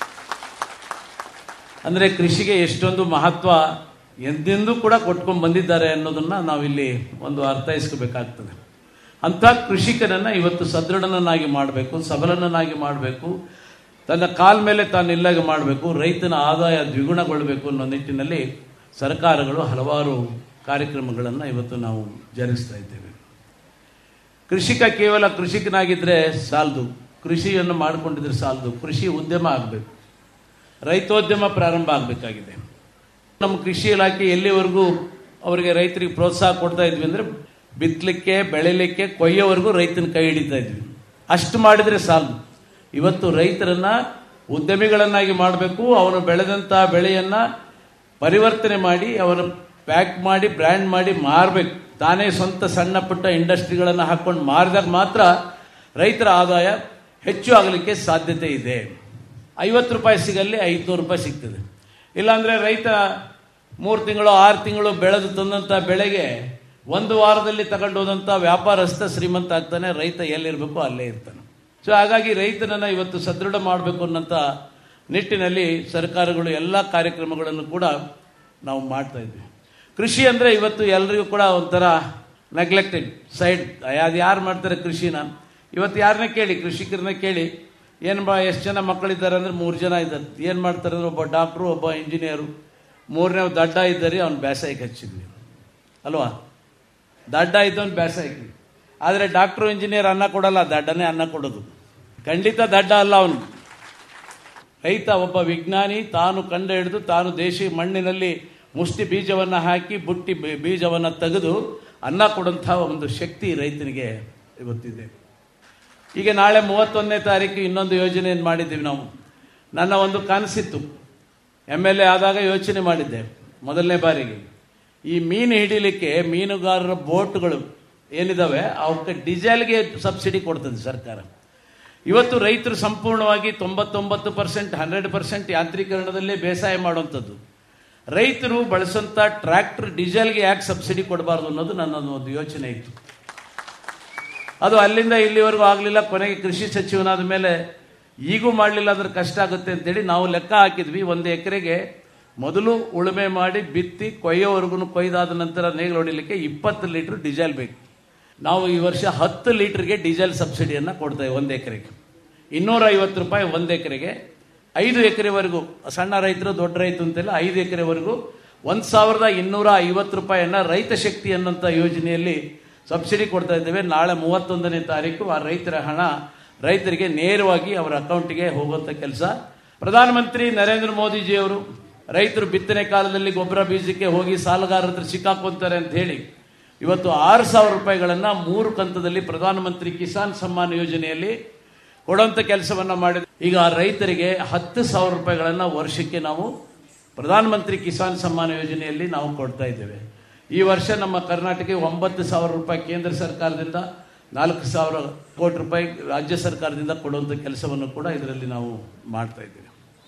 [SPEAKER 9] ಅಂದರೆ ಕೃಷಿಗೆ ಎಷ್ಟೊಂದು ಮಹತ್ವ ಎಂದೆಂದೂ ಕೂಡ ಕೊಟ್ಕೊಂಡು ಬಂದಿದ್ದಾರೆ ಅನ್ನೋದನ್ನ ನಾವಿಲ್ಲಿ ಒಂದು ಅರ್ಥೈಸ್ಕೋಬೇಕಾಗ್ತದೆ ಅಂಥ ಕೃಷಿಕನನ್ನು ಇವತ್ತು ಸದೃಢನನ್ನಾಗಿ ಮಾಡಬೇಕು ಸಬಲನನ್ನಾಗಿ ಮಾಡಬೇಕು ತನ್ನ ಕಾಲ ಮೇಲೆ ತಾನು ಇಲ್ಲಾಗಿ ಮಾಡಬೇಕು ರೈತನ ಆದಾಯ ದ್ವಿಗುಣಗೊಳ್ಳಬೇಕು ಅನ್ನೋ ನಿಟ್ಟಿನಲ್ಲಿ ಸರ್ಕಾರಗಳು ಹಲವಾರು ಕಾರ್ಯಕ್ರಮಗಳನ್ನು ಇವತ್ತು ನಾವು ಜರುಗಿಸ್ತಾ ಇದ್ದೇವೆ ಕೃಷಿಕ ಕೇವಲ ಕೃಷಿಕನಾಗಿದ್ದರೆ ಸಾಲದು ಕೃಷಿಯನ್ನು ಮಾಡಿಕೊಂಡಿದ್ರೆ ಸಾಲದು ಕೃಷಿ ಉದ್ಯಮ ಆಗಬೇಕು ರೈತೋದ್ಯಮ ಪ್ರಾರಂಭ ಆಗಬೇಕಾಗಿದೆ ನಮ್ಮ ಕೃಷಿ ಇಲಾಖೆ ಎಲ್ಲಿವರೆಗೂ ಅವರಿಗೆ ರೈತರಿಗೆ ಪ್ರೋತ್ಸಾಹ ಕೊಡ್ತಾ ಇದ್ವಿ ಅಂದರೆ ಬಿತ್ತಲಿಕ್ಕೆ ಬೆಳಿಲಿಕ್ಕೆ ಕೊಯ್ಯೋವರೆಗೂ ರೈತನ ಕೈ ಹಿಡಿತಾ ಇದ್ವಿ ಅಷ್ಟು ಮಾಡಿದರೆ ಸಾಲದು ಇವತ್ತು ರೈತರನ್ನ ಉದ್ಯಮಿಗಳನ್ನಾಗಿ ಮಾಡಬೇಕು ಅವನು ಬೆಳೆದಂಥ ಬೆಳೆಯನ್ನ ಪರಿವರ್ತನೆ ಮಾಡಿ ಅವನು ಪ್ಯಾಕ್ ಮಾಡಿ ಬ್ರ್ಯಾಂಡ್ ಮಾಡಿ ಮಾರಬೇಕು ತಾನೇ ಸ್ವಂತ ಸಣ್ಣ ಪುಟ್ಟ ಇಂಡಸ್ಟ್ರಿಗಳನ್ನು ಹಾಕೊಂಡು ಮಾರಿದಾಗ ಮಾತ್ರ ರೈತರ ಆದಾಯ ಹೆಚ್ಚು ಆಗಲಿಕ್ಕೆ ಸಾಧ್ಯತೆ ಇದೆ ಐವತ್ತು ರೂಪಾಯಿ ಸಿಗಲ್ಲಿ ಐದುನೂರು ರೂಪಾಯಿ ಸಿಗ್ತದೆ ಇಲ್ಲಾಂದರೆ ರೈತ ಮೂರು ತಿಂಗಳು ಆರು ತಿಂಗಳು ಬೆಳೆದು ತಂದಂಥ ಬೆಳೆಗೆ ಒಂದು ವಾರದಲ್ಲಿ ತಗೊಂಡು ಹೋದಂಥ ವ್ಯಾಪಾರಸ್ಥ ಶ್ರೀಮಂತ ಆಗ್ತಾನೆ ರೈತ ಎಲ್ಲಿರಬೇಕು ಅಲ್ಲೇ ಇರ್ತಾನೆ ಸೊ ಹಾಗಾಗಿ ರೈತನನ್ನು ಇವತ್ತು ಸದೃಢ ಮಾಡಬೇಕು ಅನ್ನೋಂಥ ನಿಟ್ಟಿನಲ್ಲಿ ಸರ್ಕಾರಗಳು ಎಲ್ಲ ಕಾರ್ಯಕ್ರಮಗಳನ್ನು ಕೂಡ ನಾವು ಮಾಡ್ತಾ ಇದ್ವಿ ಕೃಷಿ ಅಂದರೆ ಇವತ್ತು ಎಲ್ರಿಗೂ ಕೂಡ ಒಂಥರ ನೆಗ್ಲೆಕ್ಟೆಡ್ ಸೈಡ್ ಅದು ಯಾರು ಮಾಡ್ತಾರೆ ಕೃಷಿನ ಇವತ್ತು ಯಾರನ್ನ ಕೇಳಿ ಕೃಷಿಕರನ್ನ ಕೇಳಿ ಏನು ಬಾ ಎಷ್ಟು ಜನ ಮಕ್ಕಳಿದ್ದಾರೆ ಅಂದರೆ ಮೂರು ಜನ ಇದ್ದಾರೆ ಏನು ಮಾಡ್ತಾರೆ ಅಂದ್ರೆ ಒಬ್ಬ ಡಾಕ್ಟ್ರು ಒಬ್ಬ ಇಂಜಿನಿಯರು ಮೂರನೇ ದಡ್ಡ ಇದ್ದಾರೆ ಅವ್ನು ಬೇಸಾಯಕ್ಕೆ ಹಚ್ಚಿದ್ವಿ ಅಲ್ವಾ ದಡ್ಡ ಇದ್ದವನು ಬೇಸಾಯಕ್ಕೆ ಆದರೆ ಡಾಕ್ಟ್ರು ಇಂಜಿನಿಯರ್ ಅನ್ನ ಕೊಡಲ್ಲ ದಡ್ಡನೇ ಅನ್ನ ಕೊಡೋದು ಖಂಡಿತ ದಡ್ಡ ಅಲ್ಲ ಅವನು ರೈತ ಒಬ್ಬ ವಿಜ್ಞಾನಿ ತಾನು ಕಂಡು ಹಿಡಿದು ತಾನು ದೇಶಿ ಮಣ್ಣಿನಲ್ಲಿ ಮುಷ್ಟಿ ಬೀಜವನ್ನು ಹಾಕಿ ಬುಟ್ಟಿ ಬೀ- ಬೀಜವನ್ನು ತೆಗೆದು ಅನ್ನ ಕೊಡುವಂಥ ಒಂದು ಶಕ್ತಿ ರೈತನಿಗೆ ಇವತ್ತಿದೆ ಈಗ ನಾಳೆ ಮೂವತ್ತೊಂದನೇ ತಾರೀಕು ಇನ್ನೊಂದು ಯೋಜನೆಯನ್ನು ಮಾಡಿದ್ದೀವಿ ನಾವು ನನ್ನ ಒಂದು ಕನಸಿತ್ತು ಎಮ್ ಎಲ್ ಎ ಆದಾಗ ಯೋಚನೆ ಮಾಡಿದ್ದೆ ಮೊದಲನೇ ಬಾರಿಗೆ ಈ ಮೀನು ಹಿಡಿಲಿಕ್ಕೆ ಮೀನುಗಾರರ ಬೋಟ್ಗಳು ಏನಿದಾವೆ ಅವಕ್ಕೆ ಡೀಸೆಲ್ಗೆ ಸಬ್ಸಿಡಿ ಕೊಡ್ತದೆ ಸರ್ಕಾರ ಇವತ್ತು ರೈತರು ಸಂಪೂರ್ಣವಾಗಿ ತೊಂಬತ್ತೊಂಬತ್ತು ಪರ್ಸೆಂಟ್ ಹಂಡ್ರೆಡ್ ಪರ್ಸೆಂಟ್ ಯಾಂತ್ರೀಕರಣದಲ್ಲೇ ಬೇಸಾಯ ಮಾಡುವಂಥದ್ದು ರೈತರು ಬಳಸುವಂಥ ಟ್ರ್ಯಾಕ್ಟರ್ ಡೀಸೆಲ್ಗೆ ಯಾಕೆ ಸಬ್ಸಿಡಿ ಕೊಡಬಾರ್ದು ಅನ್ನೋದು ನನ್ನ ಒಂದು ಯೋಚನೆ ಇತ್ತು ಅದು ಅಲ್ಲಿಂದ ಇಲ್ಲಿವರೆಗೂ ಆಗಲಿಲ್ಲ ಕೊನೆಗೆ ಕೃಷಿ ಸಚಿವನಾದ ಮೇಲೆ ಈಗೂ ಮಾಡಲಿಲ್ಲ ಅಂದ್ರೆ ಕಷ್ಟ ಆಗುತ್ತೆ ಅಂತೇಳಿ ನಾವು ಲೆಕ್ಕ ಹಾಕಿದ್ವಿ ಒಂದು ಎಕರೆಗೆ ಮೊದಲು ಉಳುಮೆ ಮಾಡಿ ಬಿತ್ತಿ ಕೊಯ್ಯೋವರೆಗೂ ಕೊಯ್ದಾದ ನಂತರ ನೇಗಿಲು ಹೊಡಿಲಿಕ್ಕೆ ಇಪ್ಪತ್ತು ಲೀಟರ್ ಡೀಸೆಲ್ ಬೇಕು ನಾವು ಈ ವರ್ಷ ಹತ್ತು ಲೀಟರ್ಗೆ ಡೀಸೆಲ್ ಸಬ್ಸಿಡಿಯನ್ನು ಕೊಡ್ತೇವೆ ಒಂದು ಎಕರೆಗೆ ಇನ್ನೂರ ಐವತ್ತು ರೂಪಾಯಿ ಒಂದು ಎಕರೆಗೆ ಐದು ಎಕರೆವರೆಗೂ ಸಣ್ಣ ರೈತರು ದೊಡ್ಡ ರೈತ ಅಂತೆಲ್ಲ ಐದು ಎಕರೆವರೆಗೂ ಒಂದು ಸಾವಿರದ ಇನ್ನೂರ ಐವತ್ತು ರೂಪಾಯಿಯನ್ನ ರೈತ ಶಕ್ತಿ ಅನ್ನೋಂಥ ಯೋಜನೆಯಲ್ಲಿ ಸಬ್ಸಿಡಿ ಕೊಡ್ತಾ ಇದ್ದೇವೆ ನಾಳೆ ಮೂವತ್ತೊಂದನೇ ತಾರೀಕು ಆ ರೈತರ ಹಣ ರೈತರಿಗೆ ನೇರವಾಗಿ ಅವರ ಅಕೌಂಟಿಗೆ ಹೋಗುವಂಥ ಕೆಲಸ ಪ್ರಧಾನಮಂತ್ರಿ ನರೇಂದ್ರ ಮೋದಿಜಿಯವರು ರೈತರು ಬಿತ್ತನೆ ಕಾಲದಲ್ಲಿ ಗೊಬ್ಬರ ಬೀಜಕ್ಕೆ ಹೋಗಿ ಸಾಲಗಾರರ ಹತ್ರ ಸಿಕ್ಕಾಕೊಂತಾರೆ ಅಂತ ಹೇಳಿ ಇವತ್ತು ಆರು ಸಾವಿರ ರೂಪಾಯಿಗಳನ್ನು ಮೂರು ಕಂತದಲ್ಲಿ ಪ್ರಧಾನಮಂತ್ರಿ ಕಿಸಾನ್ ಸಮ್ಮಾನ್ ಯೋಜನೆಯಲ್ಲಿ ಕೊಡುವಂಥ ಕೆಲಸವನ್ನು ಮಾಡಿದ ಈಗ ಆ ರೈತರಿಗೆ ಹತ್ತು ಸಾವಿರ ರೂಪಾಯಿಗಳನ್ನು ವರ್ಷಕ್ಕೆ ನಾವು ಪ್ರಧಾನಮಂತ್ರಿ ಕಿಸಾನ್ ಸಮ್ಮಾನ ಯೋಜನೆಯಲ್ಲಿ ನಾವು ಕೊಡ್ತಾ ಇದ್ದೇವೆ ಈ ವರ್ಷ ನಮ್ಮ ಕರ್ನಾಟಕಕ್ಕೆ ಒಂಬತ್ತು ಸಾವಿರ ರೂಪಾಯಿ ಕೇಂದ್ರ ಸರ್ಕಾರದಿಂದ ನಾಲ್ಕು ಸಾವಿರ ಕೋಟಿ ರೂಪಾಯಿ ರಾಜ್ಯ ಸರ್ಕಾರದಿಂದ ಕೊಡುವಂಥ ಕೆಲಸವನ್ನು ಕೂಡ ಇದರಲ್ಲಿ ನಾವು ಮಾಡ್ತಾ ಇದ್ದೇವೆ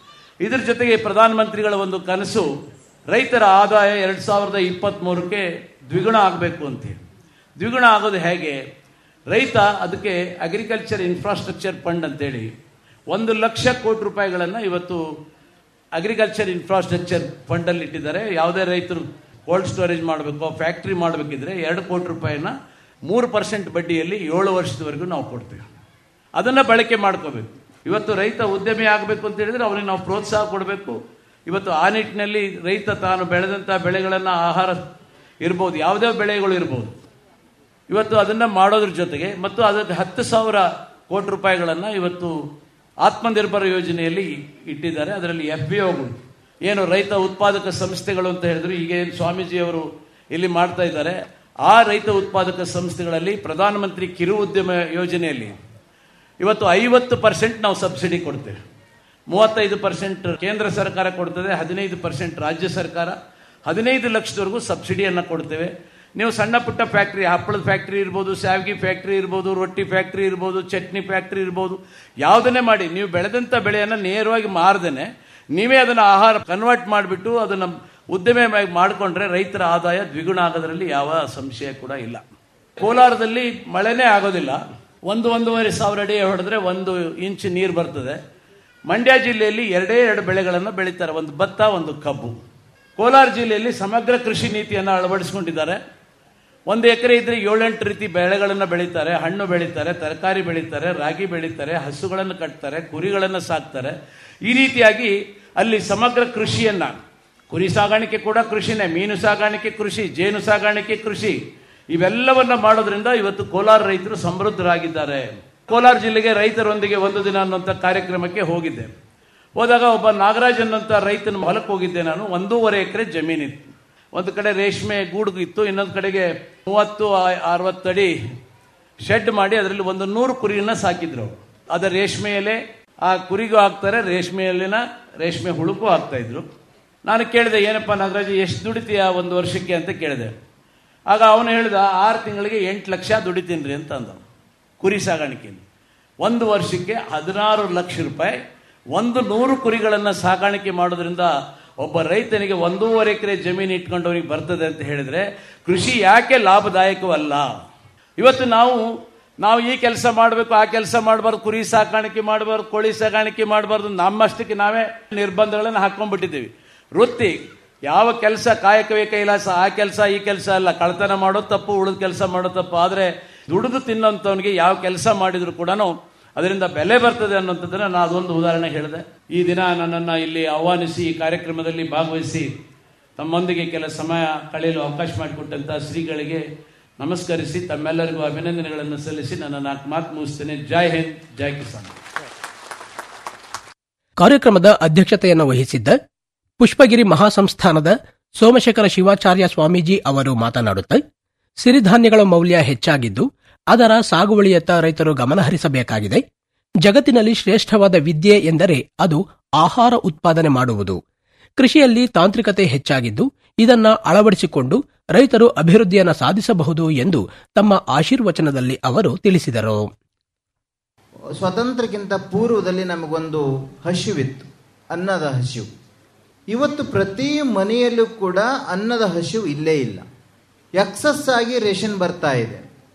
[SPEAKER 9] ಇದರ ಜೊತೆಗೆ ಪ್ರಧಾನಮಂತ್ರಿಗಳ ಒಂದು ಕನಸು ರೈತರ ಆದಾಯ ಎರಡು ಸಾವಿರದ ಇಪ್ಪತ್ತ್ಮೂರಕ್ಕೆ ದ್ವಿಗುಣ ಆಗಬೇಕು ಅಂತೇಳಿ ದ್ವಿಗುಣ ಆಗೋದು ಹೇಗೆ ರೈತ ಅದಕ್ಕೆ ಅಗ್ರಿಕಲ್ಚರ್ ಇನ್ಫ್ರಾಸ್ಟ್ರಕ್ಚರ್ ಫಂಡ್ ಅಂತೇಳಿ ಒಂದು ಲಕ್ಷ ಕೋಟಿ ರೂಪಾಯಿಗಳನ್ನು ಇವತ್ತು ಅಗ್ರಿಕಲ್ಚರ್ ಇನ್ಫ್ರಾಸ್ಟ್ರಕ್ಚರ್ ಫಂಡಲ್ಲಿ ಇಟ್ಟಿದ್ದಾರೆ ಯಾವುದೇ ರೈತರು ಕೋಲ್ಡ್ ಸ್ಟೋರೇಜ್ ಮಾಡಬೇಕು ಫ್ಯಾಕ್ಟ್ರಿ ಮಾಡಬೇಕಿದ್ರೆ ಎರಡು ಕೋಟಿ ರೂಪಾಯಿನ ಮೂರು ಪರ್ಸೆಂಟ್ ಬಡ್ಡಿಯಲ್ಲಿ ಏಳು ವರ್ಷದವರೆಗೂ ನಾವು ಕೊಡ್ತೇವೆ ಅದನ್ನು ಬಳಕೆ ಮಾಡ್ಕೋಬೇಕು ಇವತ್ತು ರೈತ ಉದ್ಯಮಿ ಆಗಬೇಕು ಅಂತ ಹೇಳಿದ್ರೆ ಅವನಿಗೆ ನಾವು ಪ್ರೋತ್ಸಾಹ ಕೊಡಬೇಕು ಇವತ್ತು ಆ ನಿಟ್ಟಿನಲ್ಲಿ ರೈತ ತಾನು ಬೆಳೆದಂಥ ಬೆಳೆಗಳನ್ನು ಆಹಾರ ಇರ್ಬೋದು ಯಾವುದೇ ಬೆಳೆಗಳು ಇರ್ಬೋದು ಇವತ್ತು ಅದನ್ನು ಮಾಡೋದ್ರ ಜೊತೆಗೆ ಮತ್ತು ಅದಕ್ಕೆ ಹತ್ತು ಸಾವಿರ ಕೋಟಿ ರೂಪಾಯಿಗಳನ್ನು ಇವತ್ತು ಆತ್ಮನಿರ್ಭರ ಯೋಜನೆಯಲ್ಲಿ ಇಟ್ಟಿದ್ದಾರೆ ಅದರಲ್ಲಿ ಎಫ್ ಬಿ ಒಗಳು ಏನು ರೈತ ಉತ್ಪಾದಕ ಸಂಸ್ಥೆಗಳು ಅಂತ ಹೇಳಿದ್ರು ಈಗ ಏನು ಸ್ವಾಮೀಜಿಯವರು ಇಲ್ಲಿ ಮಾಡ್ತಾ ಇದ್ದಾರೆ ಆ ರೈತ ಉತ್ಪಾದಕ ಸಂಸ್ಥೆಗಳಲ್ಲಿ ಪ್ರಧಾನಮಂತ್ರಿ ಕಿರು ಉದ್ಯಮ ಯೋಜನೆಯಲ್ಲಿ ಇವತ್ತು ಐವತ್ತು ಪರ್ಸೆಂಟ್ ನಾವು ಸಬ್ಸಿಡಿ ಕೊಡ್ತೇವೆ ಮೂವತ್ತೈದು ಪರ್ಸೆಂಟ್ ಕೇಂದ್ರ ಸರ್ಕಾರ ಕೊಡ್ತದೆ ಹದಿನೈದು ಪರ್ಸೆಂಟ್ ರಾಜ್ಯ ಸರ್ಕಾರ ಹದಿನೈದು ಲಕ್ಷದವರೆಗೂ ಸಬ್ಸಿಡಿಯನ್ನು ಕೊಡ್ತೇವೆ ನೀವು ಸಣ್ಣ ಪುಟ್ಟ ಫ್ಯಾಕ್ಟ್ರಿ ಹಪ್ಪಳದ ಫ್ಯಾಕ್ಟ್ರಿ ಇರ್ಬೋದು ಸ್ಯಾವ್ಗಿ ಫ್ಯಾಕ್ಟ್ರಿ ಇರ್ಬೋದು ರೊಟ್ಟಿ ಫ್ಯಾಕ್ಟ್ರಿ ಇರ್ಬೋದು ಚಟ್ನಿ ಫ್ಯಾಕ್ಟ್ರಿ ಇರ್ಬೋದು ಯಾವುದನ್ನೇ ಮಾಡಿ ನೀವು ಬೆಳೆದಂಥ ಬೆಳೆಯನ್ನು ನೇರವಾಗಿ ಮಾರದೇನೆ ನೀವೇ ಅದನ್ನು ಆಹಾರ ಕನ್ವರ್ಟ್ ಮಾಡಿಬಿಟ್ಟು ಅದನ್ನು ಉದ್ಯಮವಾಗಿ ಮಾಡಿಕೊಂಡ್ರೆ ರೈತರ ಆದಾಯ ದ್ವಿಗುಣ ಆಗೋದ್ರಲ್ಲಿ ಯಾವ ಸಂಶಯ ಕೂಡ ಇಲ್ಲ ಕೋಲಾರದಲ್ಲಿ ಮಳೆನೇ ಆಗೋದಿಲ್ಲ ಒಂದು ಒಂದೂವರೆ ಸಾವಿರ ಅಡಿ ಹೊಡೆದ್ರೆ ಒಂದು ಇಂಚ್ ನೀರು ಬರ್ತದೆ ಮಂಡ್ಯ ಜಿಲ್ಲೆಯಲ್ಲಿ ಎರಡೇ ಎರಡು ಬೆಳೆಗಳನ್ನು ಬೆಳೀತಾರೆ ಒಂದು ಭತ್ತ ಒಂದು ಕಬ್ಬು ಕೋಲಾರ ಜಿಲ್ಲೆಯಲ್ಲಿ ಸಮಗ್ರ ಕೃಷಿ ನೀತಿಯನ್ನು ಅಳವಡಿಸಿಕೊಂಡಿದ್ದಾರೆ ಒಂದು ಎಕರೆ ಇದ್ರೆ ಏಳೆಂಟು ರೀತಿ ಬೆಳೆಗಳನ್ನು ಬೆಳೀತಾರೆ ಹಣ್ಣು ಬೆಳೀತಾರೆ ತರಕಾರಿ ಬೆಳೀತಾರೆ ರಾಗಿ ಬೆಳೀತಾರೆ ಹಸುಗಳನ್ನು ಕಟ್ತಾರೆ ಕುರಿಗಳನ್ನು ಸಾಕ್ತಾರೆ ಈ ರೀತಿಯಾಗಿ ಅಲ್ಲಿ ಸಮಗ್ರ ಕೃಷಿಯನ್ನ ಕುರಿ ಸಾಗಾಣಿಕೆ ಕೂಡ ಕೃಷಿನೇ ಮೀನು ಸಾಗಾಣಿಕೆ ಕೃಷಿ ಜೇನು ಸಾಗಾಣಿಕೆ ಕೃಷಿ ಇವೆಲ್ಲವನ್ನ ಮಾಡೋದ್ರಿಂದ ಇವತ್ತು ಕೋಲಾರ ರೈತರು ಸಮೃದ್ಧರಾಗಿದ್ದಾರೆ ಕೋಲಾರ ಜಿಲ್ಲೆಗೆ ರೈತರೊಂದಿಗೆ ಒಂದು ದಿನ ಅನ್ನುವಂಥ ಕಾರ್ಯಕ್ರಮಕ್ಕೆ ಹೋಗಿದ್ದೆ ಹೋದಾಗ ಒಬ್ಬ ನಾಗರಾಜ್ ಅನ್ನೋಂಥ ರೈತನ ಹೊಲಕ್ಕೆ ಹೋಗಿದ್ದೆ ನಾನು ಒಂದೂವರೆ ಎಕರೆ ಜಮೀನಿತ್ತು ಒಂದು ಕಡೆ ರೇಷ್ಮೆ ಗೂಡು ಇತ್ತು ಇನ್ನೊಂದು ಕಡೆಗೆ ಮೂವತ್ತು ಆ- ಅರವತ್ತಡಿ ಶೆಡ್ ಮಾಡಿ ಅದರಲ್ಲಿ ಒಂದು ನೂರು ಕುರಿಯನ್ನ ಸಾಕಿದ್ರು ಅವ್ರು. ಅದರ ರೇಷ್ಮೆ ಎಲೆ ಆ ಕುರಿಗೂ ಹಾಕ್ತಾರೆ ರೇಷ್ಮೆ ಎಲೆನ ರೇಷ್ಮೆ ಹುಳುಕು ಹಾಕ್ತಾ ಇದ್ರು ನಾನು ಕೇಳಿದೆ ಏನಪ್ಪ ನಾಗರಾಜ್ ಎಷ್ಟು ದುಡಿತೀಯ ಒಂದು ವರ್ಷಕ್ಕೆ ಅಂತ ಕೇಳಿದೆ ಆಗ ಅವನು ಹೇಳಿದ ಆರು ತಿಂಗಳಿಗೆ ಎಂಟು ಲಕ್ಷ ದುಡಿತೀನಿ ರೀ ಅಂತ ಅಂದ ಕುರಿ ಸಾಗಾಣಿಕೆಯಲ್ಲಿ ಒಂದು ವರ್ಷಕ್ಕೆ ಹದಿನಾರು ಲಕ್ಷ ರೂಪಾಯಿ ಒಂದು ನೂರು ಕುರಿಗಳನ್ನು ಸಾಗಾಣಿಕೆ ಮಾಡೋದ್ರಿಂದ ಒಬ್ಬ ರೈತನಿಗೆ ಒಂದೂವರೆ ಎಕರೆ ಜಮೀನು ಇಟ್ಕೊಂಡವನಿಗೆ ಬರ್ತದೆ ಅಂತ ಹೇಳಿದ್ರೆ ಕೃಷಿ ಯಾಕೆ ಲಾಭದಾಯಕವಲ್ಲ ಇವತ್ತು ನಾವು ನಾವು ಈ ಕೆಲಸ ಮಾಡಬೇಕು ಆ ಕೆಲಸ ಮಾಡಬಾರ್ದು ಕುರಿ ಸಾಕಾಣಿಕೆ ಮಾಡಬಾರ್ದು ಕೋಳಿ ಸಾಕಾಣಿಕೆ ಮಾಡಬಾರ್ದು ನಮ್ಮಷ್ಟಕ್ಕೆ ನಾವೇ ನಿರ್ಬಂಧಗಳನ್ನು ಹಾಕೊಂಡ್ಬಿಟ್ಟಿದ್ದೀವಿ ವೃತ್ತಿ ಯಾವ ಕೆಲಸ ಕಾಯಕವೇ ಕೈಲಾಸ ಆ ಕೆಲಸ ಈ ಕೆಲಸ ಅಲ್ಲ ಕಳ್ತನ ಮಾಡೋದು ತಪ್ಪು ಉಳಿದ ಕೆಲಸ ಮಾಡೋದು ತಪ್ಪು ಆದರೆ ದುಡಿದು ತಿನ್ನೋಂಥವನಿಗೆ ಯಾವ ಕೆಲಸ ಮಾಡಿದ್ರು ಕೂಡ ಅದರಿಂದ ಬೆಲೆ ಬರ್ತದೆ ಅನ್ನೋಂಥದ್ದನ್ನ ನಾನು ಅದೊಂದು ಉದಾಹರಣೆ ಹೇಳಿದೆ ಈ ದಿನ ನನ್ನನ್ನು ಇಲ್ಲಿ ಆಹ್ವಾನಿಸಿ ಈ ಕಾರ್ಯಕ್ರಮದಲ್ಲಿ ಭಾಗವಹಿಸಿ ತಮ್ಮೊಂದಿಗೆ ಕೆಲ ಸಮಯ ಕಳೆಯಲು ಅವಕಾಶ ಮಾಡಿಕೊಟ್ಟಂಥ ಶ್ರೀಗಳಿಗೆ ನಮಸ್ಕರಿಸಿ ತಮ್ಮೆಲ್ಲರಿಗೂ ಅಭಿನಂದನೆಗಳನ್ನು ಸಲ್ಲಿಸಿ ನನ್ನ ನಾಲ್ಕು ಮಾತು ಮುಗಿಸ್ತೇನೆ ಜೈ ಹಿಂದ್ ಜೈ ಕಿಸಾನ್
[SPEAKER 5] ಕಾರ್ಯಕ್ರಮದ ಅಧ್ಯಕ್ಷತೆಯನ್ನು ವಹಿಸಿದ್ದ ಪುಷ್ಪಗಿರಿ ಮಹಾಸಂಸ್ಥಾನದ ಸೋಮಶೇಖರ ಶಿವಾಚಾರ್ಯ ಸ್ವಾಮೀಜಿ ಅವರು ಮಾತನಾಡುತ್ತಾ ಸಿರಿಧಾನ್ಯಗಳ ಮೌಲ್ಯ ಹೆಚ್ಚಾಗಿದ್ದು ಅದರ ಸಾಗುವಳಿಯತ್ತ ರೈತರು ಗಮನಹರಿಸಬೇಕಾಗಿದೆ ಜಗತ್ತಿನಲ್ಲಿ ಶ್ರೇಷ್ಠವಾದ ವಿದ್ಯೆ ಎಂದರೆ ಅದು ಆಹಾರ ಉತ್ಪಾದನೆ ಮಾಡುವುದು ಕೃಷಿಯಲ್ಲಿ ತಾಂತ್ರಿಕತೆ ಹೆಚ್ಚಾಗಿದ್ದು ಇದನ್ನ ಅಳವಡಿಸಿಕೊಂಡು ರೈತರು ಅಭಿವೃದ್ಧಿಯನ್ನು ಸಾಧಿಸಬಹುದು ಎಂದು ತಮ್ಮ ಆಶೀರ್ವಚನದಲ್ಲಿ ಅವರು ತಿಳಿಸಿದರು
[SPEAKER 10] ಸ್ವತಂತ್ರಕ್ಕಿಂತ ಪೂರ್ವದಲ್ಲಿ ನಮಗೊಂದು ಹಸಿವಿತ್ತು ಅನ್ನದ ಹಸಿವು ಇವತ್ತು ಪ್ರತಿ ಮನೆಯಲ್ಲೂ ಕೂಡ ಅನ್ನದ ಹಸಿವು ಇಲ್ಲೇ ಇಲ್ಲ ಎಕ್ಸಸ್ ಆಗಿ ರೇಷನ್ ಬರ್ತಾ ಇದೆ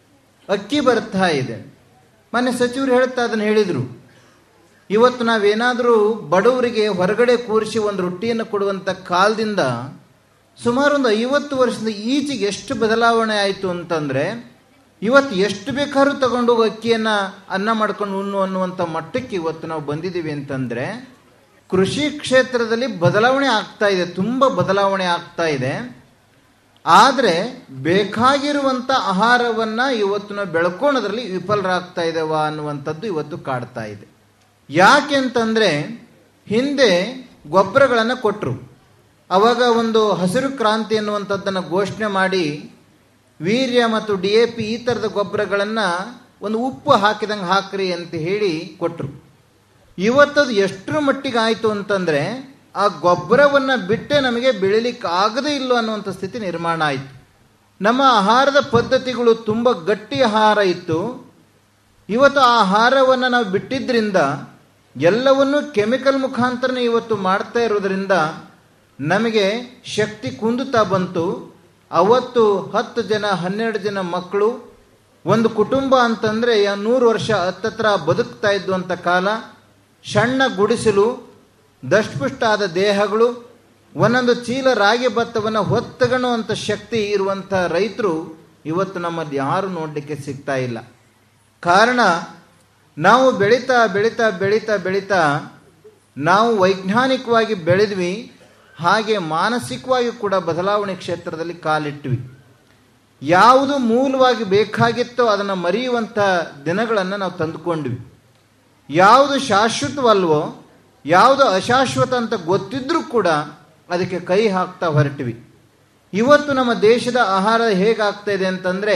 [SPEAKER 10] ಅಕ್ಕಿ ಬರ್ತಾ ಇದೆ ಮೊನ್ನೆ ಸಚಿವರು ಹೇಳ್ತಾ ಅದನ್ನು ಹೇಳಿದರು ಇವತ್ತು ನಾವೇನಾದರೂ ಬಡವರಿಗೆ ಹೊರಗಡೆ ಕೂರಿಸಿ ಒಂದು ರೊಟ್ಟಿಯನ್ನು ಕೊಡುವಂಥ ಕಾಲದಿಂದ ಸುಮಾರು ಒಂದು ಐವತ್ತು ವರ್ಷದ ಈಚೆಗೆ ಎಷ್ಟು ಬದಲಾವಣೆ ಆಯಿತು ಅಂತಂದರೆ ಇವತ್ತು ಎಷ್ಟು ಬೇಕಾದ್ರೂ ತಗೊಂಡು ಅಕ್ಕಿಯನ್ನು ಅನ್ನ ಮಾಡ್ಕೊಂಡು ಉಣ್ಣು ಅನ್ನುವಂಥ ಮಟ್ಟಕ್ಕೆ ಇವತ್ತು ನಾವು ಬಂದಿದ್ದೀವಿ ಅಂತಂದರೆ ಕೃಷಿ ಕ್ಷೇತ್ರದಲ್ಲಿ ಬದಲಾವಣೆ ಆಗ್ತಾ ಇದೆ ತುಂಬ ಬದಲಾವಣೆ ಆಗ್ತಾ ಇದೆ ಆದರೆ ಬೇಕಾಗಿರುವಂಥ ಆಹಾರವನ್ನು ಇವತ್ತು ನಾವು ಬೆಳ್ಕೊಳೋದ್ರಲ್ಲಿ ವಿಫಲರಾಗ್ತಾ ಇದ್ದೇವ ಅನ್ನುವಂಥದ್ದು ಇವತ್ತು ಕಾಡ್ತಾ ಇದೆ ಯಾಕೆ ಅಂತಂದರೆ ಹಿಂದೆ ಗೊಬ್ಬರಗಳನ್ನು ಕೊಟ್ಟರು ಅವಾಗ ಒಂದು ಹಸಿರು ಕ್ರಾಂತಿ ಅನ್ನುವಂಥದ್ದನ್ನು ಘೋಷಣೆ ಮಾಡಿ ವೀರ್ಯ ಮತ್ತು ಡಿ ಎ ಪಿ ಈ ಥರದ ಗೊಬ್ಬರಗಳನ್ನು ಒಂದು ಉಪ್ಪು ಹಾಕಿದಂಗೆ ಹಾಕ್ರಿ ಅಂತ ಹೇಳಿ ಕೊಟ್ಟರು ಇವತ್ತದು ಎಷ್ಟರ ಮಟ್ಟಿಗೆ ಆಯಿತು ಅಂತಂದರೆ ಆ ಗೊಬ್ಬರವನ್ನು ಬಿಟ್ಟೆ ನಮಗೆ ಬೆಳಿಲಿಕ್ಕೆ ಆಗದೇ ಇಲ್ಲೋ ಅನ್ನುವಂಥ ಸ್ಥಿತಿ ನಿರ್ಮಾಣ ಆಯಿತು ನಮ್ಮ ಆಹಾರದ ಪದ್ಧತಿಗಳು ತುಂಬ ಗಟ್ಟಿ ಆಹಾರ ಇತ್ತು ಇವತ್ತು ಆ ಆಹಾರವನ್ನು ನಾವು ಬಿಟ್ಟಿದ್ದರಿಂದ ಎಲ್ಲವನ್ನೂ ಕೆಮಿಕಲ್ ಮುಖಾಂತರನೇ ಇವತ್ತು ಮಾಡ್ತಾ ಇರೋದ್ರಿಂದ ನಮಗೆ ಶಕ್ತಿ ಕುಂದುತ್ತಾ ಬಂತು ಅವತ್ತು ಹತ್ತು ಜನ ಹನ್ನೆರಡು ಜನ ಮಕ್ಕಳು ಒಂದು ಕುಟುಂಬ ಅಂತಂದರೆ ನೂರು ವರ್ಷ ಹತ್ತತ್ರ ಬದುಕ್ತಾ ಇದ್ದುವಂಥ ಕಾಲ ಸಣ್ಣ ಗುಡಿಸಲು ದಷ್ಟಪುಷ್ಟ ಆದ ದೇಹಗಳು ಒಂದೊಂದು ಚೀಲ ರಾಗಿ ಭತ್ತವನ್ನು ಹೊತ್ತಗಣುವಂಥ ಶಕ್ತಿ ಇರುವಂಥ ರೈತರು ಇವತ್ತು ನಮ್ಮಲ್ಲಿ ಯಾರು ನೋಡಲಿಕ್ಕೆ ಸಿಗ್ತಾ ಇಲ್ಲ ಕಾರಣ ನಾವು ಬೆಳೀತಾ ಬೆಳೀತಾ ಬೆಳೀತಾ ಬೆಳೀತಾ ನಾವು ವೈಜ್ಞಾನಿಕವಾಗಿ ಬೆಳೆದ್ವಿ ಹಾಗೆ ಮಾನಸಿಕವಾಗಿ ಕೂಡ ಬದಲಾವಣೆ ಕ್ಷೇತ್ರದಲ್ಲಿ ಕಾಲಿಟ್ವಿ ಯಾವುದು ಮೂಲವಾಗಿ ಬೇಕಾಗಿತ್ತೋ ಅದನ್ನು ಮರೆಯುವಂಥ ದಿನಗಳನ್ನು ನಾವು ತಂದುಕೊಂಡ್ವಿ ಯಾವುದು ಶಾಶ್ವತವಲ್ವೋ ಯಾವುದು ಅಶಾಶ್ವತ ಅಂತ ಗೊತ್ತಿದ್ರೂ ಕೂಡ ಅದಕ್ಕೆ ಕೈ ಹಾಕ್ತಾ ಹೊರಟ್ವಿ ಇವತ್ತು ನಮ್ಮ ದೇಶದ ಆಹಾರ ಹೇಗಾಗ್ತಾ ಇದೆ ಅಂತಂದರೆ